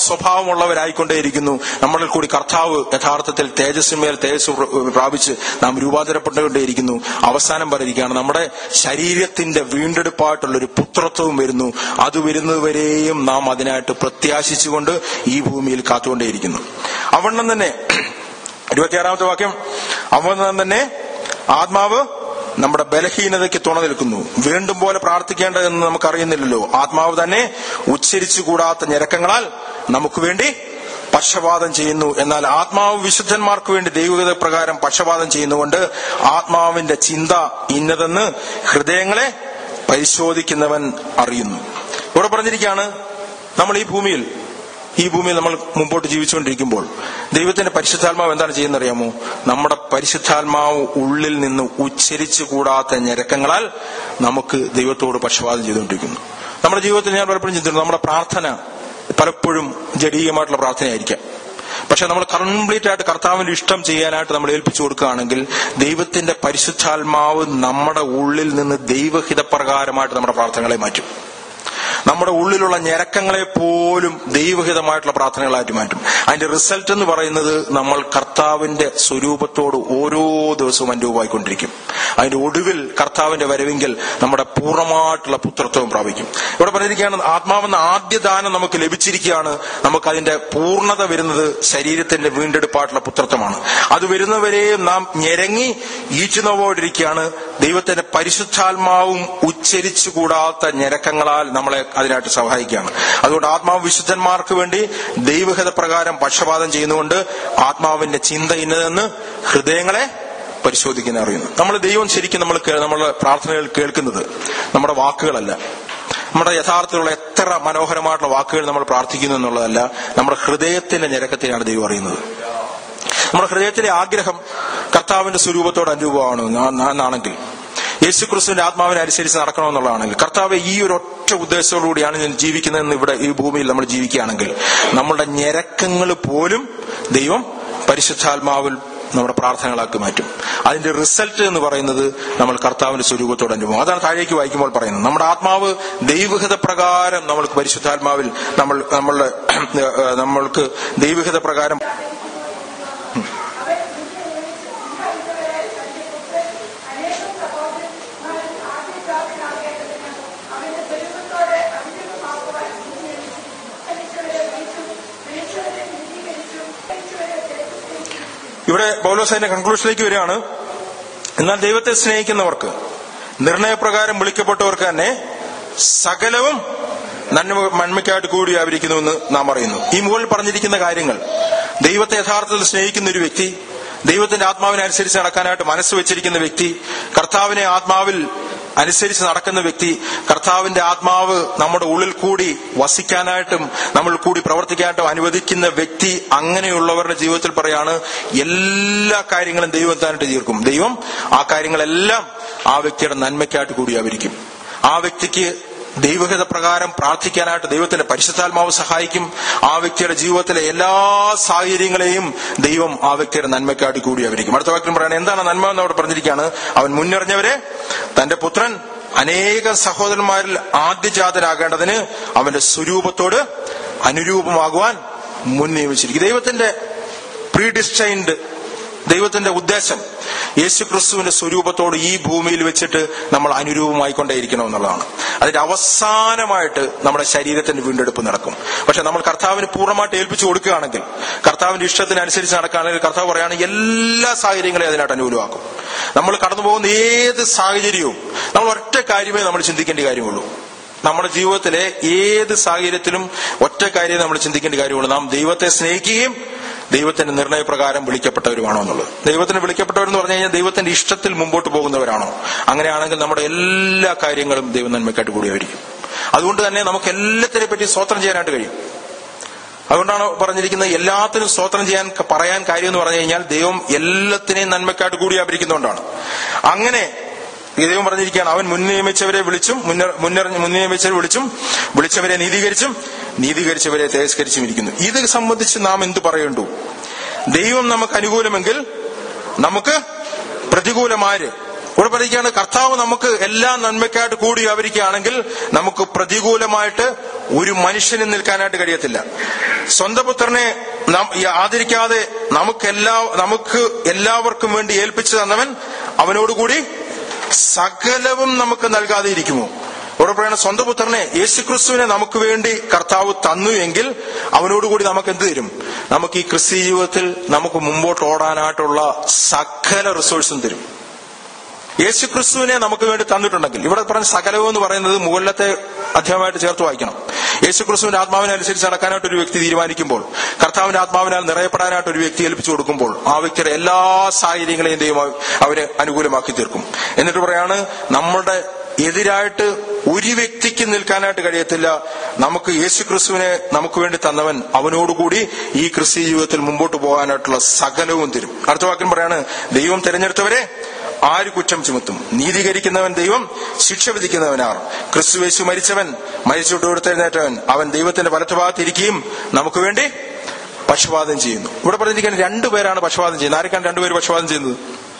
ആത്മസ്വഭാവമുള്ളവരായിക്കൊണ്ടേയിരിക്കുന്നു നമ്മളിൽ കൂടി കർത്താവ് യഥാർത്ഥത്തിൽ തേജസ്സിന്മേൽ തേജസ് പ്രാപിച്ച് നാം രൂപാന്തരപ്പെട്ടുകൊണ്ടേയിരിക്കുന്നു അവസാനം പറഞ്ഞിരിക്കുകയാണ് നമ്മുടെ ശരീരത്തിന്റെ വീണ്ടെടുപ്പായിട്ടുള്ള ഒരു പുത്രത്വവും വരുന്നു അത് വരുന്നതുവരെയും നാം അതിനായിട്ട് പ്രത്യാശിച്ചുകൊണ്ട് ഈ ഭൂമിയിൽ കാത്തുകൊണ്ടേയിരിക്കുന്നു അവണ്ണം തന്നെ ഇരുപത്തിയാറാമത്തെ വാക്യം അവണ്ണം തന്നെ ആത്മാവ് നമ്മുടെ ബലഹീനതയ്ക്ക് തുണ നിൽക്കുന്നു വീണ്ടും പോലെ പ്രാർത്ഥിക്കേണ്ടതെന്ന് നമുക്കറിയുന്നില്ലല്ലോ ആത്മാവ് തന്നെ ഉച്ചരിച്ചു കൂടാത്ത ഞരക്കങ്ങളാൽ നമുക്ക് വേണ്ടി പക്ഷപാതം ചെയ്യുന്നു എന്നാൽ ആത്മാവ് വിശുദ്ധന്മാർക്ക് വേണ്ടി ദൈവഗത പ്രകാരം പക്ഷപാതം ചെയ്യുന്നുകൊണ്ട് ആത്മാവിന്റെ ചിന്ത ഇന്നതെന്ന് ഹൃദയങ്ങളെ പരിശോധിക്കുന്നവൻ അറിയുന്നു ഇവിടെ പറഞ്ഞിരിക്കുകയാണ് നമ്മൾ ഈ ഭൂമിയിൽ ഈ ഭൂമിയിൽ നമ്മൾ മുമ്പോട്ട് ജീവിച്ചുകൊണ്ടിരിക്കുമ്പോൾ ദൈവത്തിന്റെ പരിശുദ്ധാത്മാവ് എന്താണ് ചെയ്യുന്നത് അറിയാമോ നമ്മുടെ പരിശുദ്ധാത്മാവ് ഉള്ളിൽ നിന്ന് ഉച്ചരിച്ചു കൂടാത്ത ഞരക്കങ്ങളാൽ നമുക്ക് ദൈവത്തോട് പക്ഷപാതം ചെയ്തുകൊണ്ടിരിക്കുന്നു നമ്മുടെ ജീവിതത്തിൽ ഞാൻ പലപ്പോഴും ചിന്തിക്കുന്നു നമ്മുടെ പ്രാർത്ഥന പലപ്പോഴും ജഡീയമായിട്ടുള്ള പ്രാർത്ഥനയായിരിക്കാം പക്ഷെ നമ്മൾ കംപ്ലീറ്റ് ആയിട്ട് കർത്താവിന്റെ ഇഷ്ടം ചെയ്യാനായിട്ട് നമ്മൾ ഏൽപ്പിച്ചു കൊടുക്കുകയാണെങ്കിൽ ദൈവത്തിന്റെ പരിശുദ്ധാത്മാവ് നമ്മുടെ ഉള്ളിൽ നിന്ന് ദൈവഹിതപ്രകാരമായിട്ട് നമ്മുടെ പ്രാർത്ഥനകളെ മാറ്റും നമ്മുടെ ഉള്ളിലുള്ള ഞരക്കങ്ങളെ പോലും ദൈവഹിതമായിട്ടുള്ള പ്രാർത്ഥനകളായിട്ട് മാറ്റും അതിന്റെ റിസൾട്ട് എന്ന് പറയുന്നത് നമ്മൾ കർത്താവിന്റെ സ്വരൂപത്തോട് ഓരോ ദിവസവും അനുരൂപമായിക്കൊണ്ടിരിക്കും അതിന്റെ ഒടുവിൽ കർത്താവിന്റെ വരവെങ്കിൽ നമ്മുടെ പൂർണ്ണമായിട്ടുള്ള പുത്രത്വം പ്രാപിക്കും ഇവിടെ പറഞ്ഞിരിക്കുകയാണ് ആത്മാവെന്ന ആദ്യ ദാനം നമുക്ക് ലഭിച്ചിരിക്കുകയാണ് നമുക്ക് അതിന്റെ പൂർണ്ണത വരുന്നത് ശരീരത്തിന്റെ വീണ്ടെടുപ്പായിട്ടുള്ള പുത്രത്വമാണ് അത് വരുന്നവരെയും നാം ഞെരങ്ങി ഈറ്റുന്നവോടിരിക്കുകയാണ് ദൈവത്തിന്റെ പരിശുദ്ധാത്മാവും ഉച്ചരിച്ചു കൂടാത്ത ഞരക്കങ്ങളാൽ നമ്മളെ അതിനായിട്ട് സഹായിക്കുകയാണ് അതുകൊണ്ട് ആത്മാവ് വിശുദ്ധന്മാർക്ക് വേണ്ടി ദൈവഹിത പ്രകാരം പക്ഷപാതം ചെയ്യുന്നുകൊണ്ട് ആത്മാവിന്റെ ചിന്ത ഇന്നതെന്ന് ഹൃദയങ്ങളെ പരിശോധിക്കുന്ന അറിയുന്നു നമ്മൾ ദൈവം ശരിക്കും നമ്മൾ കേ- നമ്മുടെ പ്രാർത്ഥനകൾ കേൾക്കുന്നത് നമ്മുടെ വാക്കുകളല്ല നമ്മുടെ യഥാർത്ഥത്തിലുള്ള എത്ര മനോഹരമായിട്ടുള്ള വാക്കുകൾ നമ്മൾ പ്രാർത്ഥിക്കുന്നു എന്നുള്ളതല്ല നമ്മുടെ ഹൃദയത്തിന്റെ ഞരക്കത്തെയാണ് ദൈവം അറിയുന്നത് നമ്മുടെ ഹൃദയത്തിലെ ആഗ്രഹം കർത്താവിന്റെ സ്വരൂപത്തോട് അനുരൂപമാണ് എന്നാണെങ്കിൽ യേശു ക്രിസ്തുവിന്റെ ആത്മാവിനെ അനുസരിച്ച് നടക്കണമെന്നുള്ളതാണെങ്കിൽ കർത്താവ് ഈ ഒരു ഒറ്റ ഉദ്ദേശത്തോടുകൂടിയാണ് ഞാൻ ജീവിക്കുന്നതെന്ന് ഇവിടെ ഈ ഭൂമിയിൽ നമ്മൾ ജീവിക്കുകയാണെങ്കിൽ നമ്മളുടെ ഞരക്കങ്ങൾ പോലും ദൈവം പരിശുദ്ധാത്മാവിൽ നമ്മുടെ പ്രാർത്ഥനകളാക്കി മാറ്റും അതിന്റെ റിസൾട്ട് എന്ന് പറയുന്നത് നമ്മൾ കർത്താവിന്റെ സ്വരൂപത്തോട് അനുഭവം അതാണ് താഴേക്ക് വായിക്കുമ്പോൾ പറയുന്നത് നമ്മുടെ ആത്മാവ് ദൈവഹിത പ്രകാരം നമ്മൾക്ക് പരിശുദ്ധാത്മാവിൽ നമ്മൾ നമ്മളുടെ ഏഹ്, നമ്മൾക്ക് ദൈവഹിത പ്രകാരം അവൻ നിന്നെ നിയമിച്ച് ഇന്നുവരെ തന്റെ പുത്രൻ അനേകം സഹോദരന്മാരിൽ ആദ്യജാതനാകേണ്ടതിന് അവന്റെ സ്വരൂപത്തോടെ അനുരൂപമാക്കുവാൻ നീ നിയമിച്ചിരിക്കുന്നു. മരിച്ചവരെ വിളിച്ചും മരിച്ചവരെ നീതീകരിച്ചും മരിച്ചവരെ തേജസ്കരിച്ചും ഇവിടെ പൗലോസ് അതിന്റെ കൺക്ലൂഷനിലേക്ക് വരികയാണ് എന്നാൽ ദൈവത്തെ സ്നേഹിക്കുന്നവർക്ക് നിർണയപ്രകാരം വിളിക്കപ്പെട്ടവർക്ക് തന്നെ സകലവും നന്മ നന്മയ്ക്കായിട്ട് കൂടി വ്യാപരിക്കുന്നുവെന്ന് നാം അറിയുന്നു ഈ മുകളിൽ പറഞ്ഞിരിക്കുന്ന കാര്യങ്ങൾ ദൈവത്തെ യഥാർത്ഥത്തിൽ സ്നേഹിക്കുന്ന ഒരു വ്യക്തി ദൈവത്തിന്റെ ആത്മാവിനെ അനുസരിച്ച് നടക്കാനായിട്ട് മനസ്സ് വെച്ചിരിക്കുന്ന വ്യക്തി കർത്താവിനെ ആത്മാവിൽ അനുസരിച്ച് നടക്കുന്ന വ്യക്തി കർത്താവിന്റെ ആത്മാവ് നമ്മുടെ ഉള്ളിൽ കൂടി വസിക്കാനായിട്ടും നമ്മൾ കൂടി പ്രവർത്തിക്കാനായിട്ടും അനുവദിക്കുന്ന വ്യക്തി അങ്ങനെയുള്ളവരുടെ ജീവിതത്തിൽ പറയാണ് എല്ലാ കാര്യങ്ങളും ദൈവം താനായിട്ട് തീർക്കും ദൈവം ആ കാര്യങ്ങളെല്ലാം ആ വ്യക്തിയുടെ നന്മയ്ക്കായിട്ട് കൂടി ആവരിക്കും ആ വ്യക്തിക്ക് ദൈവഹിത പ്രകാരം പ്രാർത്ഥിക്കാനായിട്ട് ദൈവത്തിന്റെ പരിശുദ്ധാത്മാവ് സഹായിക്കും ആ വ്യക്തിയുടെ ജീവിതത്തിലെ എല്ലാ സാഹചര്യങ്ങളെയും ദൈവം ആ വ്യക്തിയുടെ നന്മയ്ക്കായിട്ട് കൂടി ആവരിക്കും അടുത്ത വാക്യം പറയണത് എന്താണ് നന്മ എന്ന് അവിടെ പറഞ്ഞിരിക്കുകയാണ് അവൻ മുന്നറിഞ്ഞവരെ തന്റെ പുത്രൻ അനേകം സഹോദരന്മാരിൽ ആദ്യജാതനാകേണ്ടതിന് അവന്റെ സ്വരൂപത്തോട് അനുരൂപമാകുവാൻ മുൻ നിയമിച്ചിരിക്കും ദൈവത്തിന്റെ പ്രീഡിസ്റ്റൈൻഡ് ദൈവത്തിന്റെ ഉദ്ദേശം യേശു ക്രിസ്തുവിന്റെ സ്വരൂപത്തോട് ഈ ഭൂമിയിൽ വെച്ചിട്ട് നമ്മൾ അനുരൂപമായിക്കൊണ്ടേയിരിക്കണം എന്നുള്ളതാണ് അതിന്റെ അവസാനമായിട്ട് നമ്മുടെ ശരീരത്തിന്റെ വീണ്ടെടുപ്പ് നടക്കും പക്ഷെ നമ്മൾ കർത്താവിന് പൂർണ്ണമായിട്ട് ഏൽപ്പിച്ചു കൊടുക്കുകയാണെങ്കിൽ കർത്താവിന്റെ ഇഷ്ടത്തിനനുസരിച്ച് നടക്കുകയാണെങ്കിൽ കർത്താവ് പറയുകയാണെങ്കിൽ എല്ലാ സാഹചര്യങ്ങളെയും അതിനായിട്ട് അനുകൂലമാക്കും നമ്മൾ കടന്നു പോകുന്ന ഏത് സാഹചര്യവും നമ്മൾ ഒറ്റ കാര്യമേ നമ്മൾ ചിന്തിക്കേണ്ട കാര്യമുള്ളൂ നമ്മുടെ ജീവിതത്തിലെ ഏത് സാഹചര്യത്തിലും ഒറ്റ കാര്യം നമ്മൾ ചിന്തിക്കേണ്ട കാര്യമുള്ളൂ നാം ദൈവത്തെ സ്നേഹിക്കുകയും ദൈവത്തിന്റെ നിർണയപ്രകാരം വിളിക്കപ്പെട്ടവരുമാണോ എന്നുള്ളത് ദൈവത്തിന് വിളിക്കപ്പെട്ടവരെന്ന് പറഞ്ഞു കഴിഞ്ഞാൽ ദൈവത്തിന്റെ ഇഷ്ടത്തിൽ മുമ്പോട്ട് പോകുന്നവരാണോ അങ്ങനെയാണെങ്കിൽ നമ്മുടെ എല്ലാ കാര്യങ്ങളും ദൈവം നന്മയ്ക്കായിട്ട് കൂടിയായിരിക്കും അതുകൊണ്ട് തന്നെ നമുക്ക് എല്ലാത്തിനെ പറ്റി സ്വോത്രം ചെയ്യാനായിട്ട് കഴിയും അതുകൊണ്ടാണ് പറഞ്ഞിരിക്കുന്നത് എല്ലാത്തിനും സ്തോത്രം ചെയ്യാൻ പറയാൻ കാര്യം എന്ന് പറഞ്ഞു കഴിഞ്ഞാൽ ദൈവം എല്ലാത്തിനെയും നന്മക്കായിട്ട് കൂടി വ്യാപരിക്കുന്നതുകൊണ്ടാണ് അങ്ങനെ ഈ ദൈവം പറഞ്ഞിരിക്കുകയാണ് അവൻ മുൻ നിയമിച്ചവരെ വിളിച്ചും മുന്നർ- മുന്നറിഞ്ഞ് മുൻ നിയമിച്ചവരെ വിളിച്ചും വിളിച്ചവരെ നീതീകരിച്ചും നീതീകരിച്ചവരെ തേജസ്കരിച്ചും ഇരിക്കുന്നു ഇത് സംബന്ധിച്ച് നാം എന്ത് പറയേണ്ടു ദൈവം നമുക്ക് അനുകൂലമെങ്കിൽ നമുക്ക് പ്രതികൂലമാര് ഇവിടെ പറയുകയാണ് കർത്താവ് നമുക്ക് എല്ലാ നന്മയ്ക്കായിട്ട് കൂടി വ്യാപരിക്കുകയാണെങ്കിൽ നമുക്ക് പ്രതികൂലമായിട്ട് ഒരു മനുഷ്യനും നിൽക്കാനായിട്ട് കഴിയത്തില്ല സ്വന്തം പുത്രനെ നാം ഈ ആദരിക്കാതെ നമുക്കെല്ലാ നമുക്ക് എല്ലാവർക്കും വേണ്ടി ഏൽപ്പിച്ചു തന്നവൻ അവനോടുകൂടി സകലവും നമുക്ക് നൽകാതെ ഇരിക്കുമോ ഇവിടെ പറയുന്ന സ്വന്തം പുത്രനെ യേശുക്രിസ്തുവിനെ നമുക്ക് വേണ്ടി കർത്താവ് തന്നു എങ്കിൽ അവനോടുകൂടി നമുക്ക് എന്ത് തരും നമുക്ക് ഈ ക്രിസ്ത്യ ജീവിതത്തിൽ നമുക്ക് മുമ്പോട്ട് ഓടാനായിട്ടുള്ള സകല റിസോഴ്സും തരും യേശു ക്രിസ്തുവിനെ നമുക്ക് വേണ്ടി തന്നിട്ടുണ്ടെങ്കിൽ ഇവിടെ പറഞ്ഞ സകലവും എന്ന് പറയുന്നത് മുകളിലത്തെ അധ്യായമായിട്ട് ചേർത്ത് വായിക്കണം യേശു ക്രിസ്തുവിന്റെ ആത്മാവിനനുസരിച്ച് നടക്കാനായിട്ട് ഒരു വ്യക്തി തീരുമാനിക്കുമ്പോൾ കർത്താവിന്റെ ആത്മാവിനാൽ നിറയപ്പെടാനായിട്ട് ഒരു വ്യക്തി ഏൽപ്പിച്ചു കൊടുക്കുമ്പോൾ ആ വ്യക്തിയുടെ എല്ലാ സാഹചര്യങ്ങളെയും ദൈവം അവന് അനുകൂലമാക്കി തീർക്കും എന്നിട്ട് പറയാണ് നമ്മുടെ എതിരായിട്ട് ഒരു വ്യക്തിക്ക് നിൽക്കാനായിട്ട് കഴിയത്തില്ല നമുക്ക് യേശു ക്രിസ്തുവിനെ നമുക്ക് വേണ്ടി തന്നവൻ അവനോടുകൂടി ഈ ക്രിസ്ത്യ ജീവിതത്തിൽ മുമ്പോട്ട് പോകാനായിട്ടുള്ള സകലവും തരും അടുത്ത വാക്യം പറയാണ് ദൈവം തിരഞ്ഞെടുത്തവരെ ആര് കുറ്റം ചുമത്തും നീതീകരിക്കുന്നവൻ ദൈവം ശിക്ഷ വിധിക്കുന്നവനാർ ക്രിസ്തുവേശു മരിച്ചവൻ മരിച്ചിട്ട് കൊടുത്തെഴുന്നേറ്റവൻ അവൻ ദൈവത്തിന്റെ വലത്തുഭാഗത്ത് ഇരിക്കുകയും നമുക്ക് വേണ്ടി പക്ഷപാതം ചെയ്യുന്നു ഇവിടെ പറഞ്ഞിരിക്കാൻ രണ്ടുപേരാണ് പക്ഷപാതം ചെയ്യുന്നത് ആരൊക്കെയാണ് രണ്ടുപേര് പക്ഷപാതം ചെയ്യുന്നത്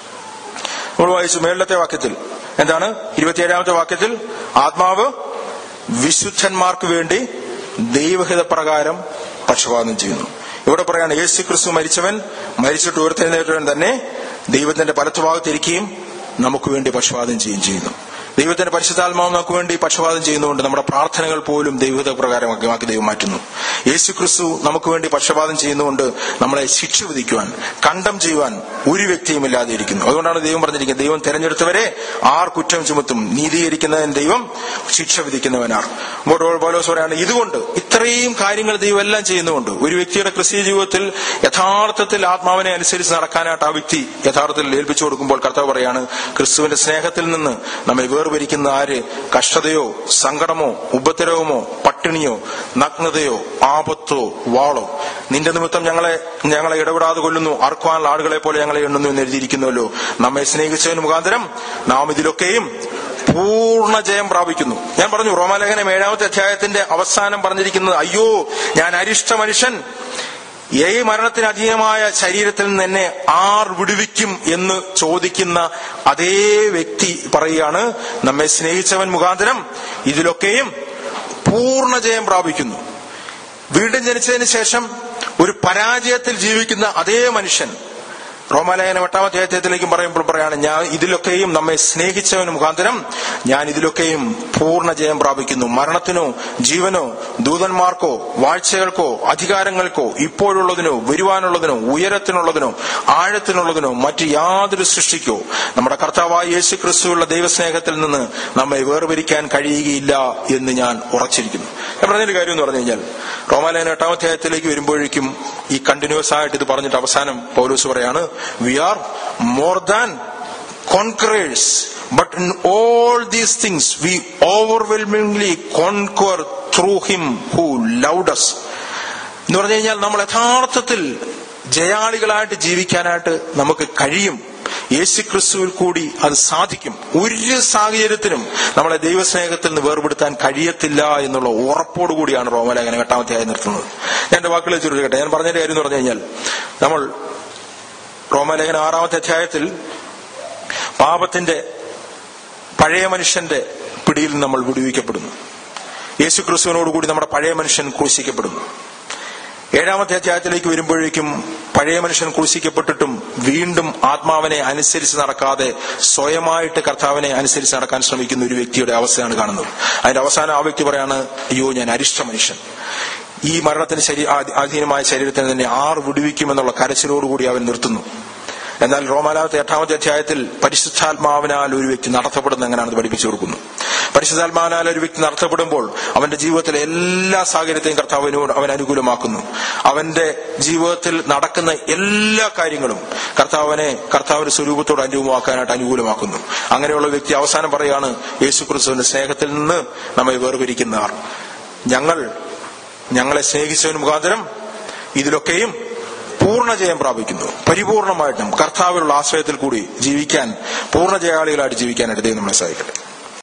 നമ്മൾ വായിച്ചു മേളിലത്തെ വാക്യത്തിൽ എന്താണ് ഇരുപത്തിയേഴാമത്തെ വാക്യത്തിൽ ആത്മാവ് വിശുദ്ധന്മാർക്ക് വേണ്ടി ദൈവഹിത പ്രകാരം പക്ഷപാതം ചെയ്യുന്നു ഇവിടെ പറയാണ് യേശു ക്രിസ്തു മരിച്ചവൻ മരിച്ചിട്ട് ഉയർത്തെഴുന്നേറ്റവൻ തന്നെ ദൈവത്തിന്റെ പലത്തുഭാഗത്തിരിക്കുകയും നമുക്ക് വേണ്ടി പക്ഷപാതം ചെയ്യുകയും ചെയ്യുന്നു ദൈവത്തിന്റെ പരിശുദ്ധാത്മാവ് നമുക്ക് വേണ്ടി പക്ഷപാതം ചെയ്യുന്നതുകൊണ്ട് നമ്മുടെ പ്രാർത്ഥനകൾ പോലും ദൈവഹിത പ്രകാരമാക്കി ദൈവം മാറ്റുന്നു യേശു ക്രിസ്തു നമുക്ക് വേണ്ടി പക്ഷപാതം ചെയ്യുന്നതുകൊണ്ട് നമ്മളെ ശിക്ഷ വിധിക്കുവാൻ കണ്ടം ചെയ്യുവാൻ ഒരു വ്യക്തിയും ഇല്ലാതെ ഇരിക്കുന്നു അതുകൊണ്ടാണ് ദൈവം പറഞ്ഞിരിക്കുന്നത് ദൈവം തെരഞ്ഞെടുത്തവരെ ആർ കുറ്റം ചുമത്തും നീതീകരിക്കുന്നവൻ ദൈവം ശിക്ഷ വിധിക്കുന്നവനാർ പോലോസ് പറയാണ് ഇതുകൊണ്ട് ഇത്രയും കാര്യങ്ങൾ ദൈവം എല്ലാം ചെയ്യുന്നുകൊണ്ട് ഒരു വ്യക്തിയുടെ ക്രിസ്തീയ ജീവിതത്തിൽ യഥാർത്ഥത്തിൽ ആത്മാവിനെ അനുസരിച്ച് നടക്കാനായിട്ട് ആ വ്യക്തി യഥാർത്ഥത്തിൽ ഏൽപ്പിച്ചു കൊടുക്കുമ്പോൾ കർത്താവ് പറയാണ് ക്രിസ്തുവിന്റെ സ്നേഹത്തിൽ നിന്ന് നമ്മെ വേർപിരിക്കുന്ന ആര് കഷ്ടതയോ സങ്കടമോ ഉപദ്രവമോ പട്ടിണിയോ നഗ്നതയോ ആപത്തോ വാളോ നിന്റെ നിമിത്തം ഞങ്ങളെ ഞങ്ങളെ ഇടപെടാതെ കൊല്ലുന്നു അർക്കുവാനുള്ള ആളുകളെ പോലെ ഞങ്ങളെ എണ്ണുന്നു എന്ന് എഴുതിയിരിക്കുന്നുവല്ലോ നമ്മെ സ്നേഹിച്ചതിന് മുഖാന്തരം നാം ഇതിലൊക്കെയും പൂർണ്ണ ജയം പ്രാപിക്കുന്നു ഞാൻ പറഞ്ഞു റോമാലേഖനം ഏഴാമത്തെ അധ്യായത്തിന്റെ അവസാനം പറഞ്ഞിരിക്കുന്നത് അയ്യോ ഞാൻ അരിഷ്ട മനുഷ്യൻ ഈ മരണത്തിന് അധീനമായ ശരീരത്തിൽ നിന്ന് എന്നെ ആർ വിടുവിക്കും എന്ന് ചോദിക്കുന്ന അതേ വ്യക്തി പറയുകയാണ് നമ്മെ സ്നേഹിച്ചവൻ മുഖാന്തരം ഇതിലൊക്കെയും പൂർണ്ണ ജയം പ്രാപിക്കുന്നു വീണ്ടും ജനിച്ചതിന് ശേഷം ഒരു പരാജയത്തിൽ ജീവിക്കുന്ന അതേ മനുഷ്യൻ റോമാലയനം എട്ടാം അധ്യായത്തിലേക്കും പറയുമ്പോൾ പറയാണ് ഞാൻ ഇതിലൊക്കെയും നമ്മെ സ്നേഹിച്ചവന് മുഖാന്തരം ഞാൻ ഇതിലൊക്കെയും പൂർണ്ണ ജയം പ്രാപിക്കുന്നു മരണത്തിനോ ജീവനോ ദൂതന്മാർക്കോ വാഴ്ചകൾക്കോ അധികാരങ്ങൾക്കോ ഇപ്പോഴുള്ളതിനോ വരുവാനുള്ളതിനോ ഉയരത്തിനുള്ളതിനോ ആഴത്തിനുള്ളതിനോ മറ്റ് യാതൊരു സൃഷ്ടിക്കോ നമ്മുടെ കർത്താവായ യേശു ക്രിസ്തുവുള്ള ദൈവസ്നേഹത്തിൽ നിന്ന് നമ്മെ വേർപിരിക്കാൻ കഴിയുകയില്ല എന്ന് ഞാൻ ഉറച്ചിരിക്കുന്നു ഞാൻ പറഞ്ഞൊരു കാര്യം എന്ന് പറഞ്ഞു കഴിഞ്ഞാൽ റോമാലയന എട്ടാം അധ്യായത്തിലേക്ക് വരുമ്പോഴേക്കും ഈ കണ്ടിന്യൂസ് ആയിട്ട് ഇത് പറഞ്ഞിട്ട് അവസാനം പൗലൂസ് പറയാണ് we are more than conquerors but in all these things we overwhelmingly conquer through him who loved us എന്ന് പറഞ്ഞു കഴിഞ്ഞാൽ നമ്മൾ യഥാർത്ഥത്തിൽ ജയാളികളായിട്ട് ജീവിക്കാനായിട്ട് നമുക്ക് കഴിയും യേശു ക്രിസ്തുവിൽ കൂടി അത് സാധിക്കും ഒരു സാഹചര്യത്തിനും നമ്മളെ ദൈവസ്നേഹത്തിൽ നിന്ന് വേർപെടുത്താൻ കഴിയത്തില്ല എന്നുള്ള ഉറപ്പോടുകൂടിയാണ് റോമലേഖനം എട്ടാമത്തെ നിർത്തുന്നത് ഞാൻ എന്റെ വാക്കുകൾ ചുരുക്കട്ടെ ഞാൻ പറഞ്ഞതിന്റെ കാര്യം എന്ന് പറഞ്ഞു കഴിഞ്ഞാൽ നമ്മൾ റോമലേഖനം ആറാമത്തെ അധ്യായത്തിൽ പാപത്തിന്റെ പഴയ മനുഷ്യന്റെ പിടിയിൽ നിന്ന് നമ്മൾ വിടുവിക്കപ്പെടുന്നു യേശു ക്രിസ്തുവിനോടുകൂടി നമ്മുടെ പഴയ മനുഷ്യൻ ക്രൂശിക്കപ്പെടുന്നു ഏഴാമത്തെ അധ്യായത്തിലേക്ക് വരുമ്പോഴേക്കും പഴയ മനുഷ്യൻ ക്രൂശിക്കപ്പെട്ടിട്ടും വീണ്ടും ആത്മാവിനെ അനുസരിച്ച് നടക്കാതെ സ്വയമായിട്ട് കർത്താവിനെ അനുസരിച്ച് നടക്കാൻ ശ്രമിക്കുന്ന ഒരു വ്യക്തിയുടെ അവസ്ഥയാണ് കാണുന്നത് അതിന്റെ അവസാനം ആ വ്യക്തി പറയാണ് അയ്യോ ഞാൻ അരിഷ്ട മനുഷ്യൻ ഈ മരണത്തിന് ശരീ ആ- അധീനമായ ശരീരത്തിന് തന്നെ ആർ വിടുവിക്കുമെന്നുള്ള കരച്ചിലോടുകൂടി അവൻ നിർത്തുന്നു എന്നാൽ റോമാലാമത്തെ എട്ടാമത്തെ അധ്യായത്തിൽ പരിശുദ്ധാത്മാവിനാൽ ഒരു വ്യക്തി നടത്തപ്പെടുന്ന എങ്ങനെയാണെന്ന് പഠിപ്പിച്ചു കൊടുക്കുന്നു പരിശുദ്ധാത്മാവിനാൽ ഒരു വ്യക്തി നടത്തപ്പെടുമ്പോൾ അവന്റെ ജീവിതത്തിലെ എല്ലാ സാഹചര്യത്തെയും കർത്താവിനോട് അവൻ അനുകൂലമാക്കുന്നു അവന്റെ ജീവിതത്തിൽ നടക്കുന്ന എല്ലാ കാര്യങ്ങളും കർത്താവിനെ കർത്താവിന്റെ സ്വരൂപത്തോട് അനുഭവമാക്കാനായിട്ട് അനുകൂലമാക്കുന്നു അങ്ങനെയുള്ള വ്യക്തി അവസാനം പറയാണ് യേശു ക്രിസ്തുവിന്റെ സ്നേഹത്തിൽ നിന്ന് നമ്മെ വേർപിരിക്കുന്നവർ ഞങ്ങൾ ഞങ്ങളെ സ്നേഹിച്ചവന് മുഖാന്തരം ഇതിലൊക്കെയും പൂർണ്ണ ജയം പ്രാപിക്കുന്നു പരിപൂർണമായിട്ടും കർത്താവിലുള്ള ആശ്രയത്തിൽ കൂടി ജീവിക്കാൻ പൂർണ്ണ ജയാളികളായിട്ട് ജീവിക്കാനായിട്ട് ദൈവം നമ്മളെ സഹായിക്കട്ടെ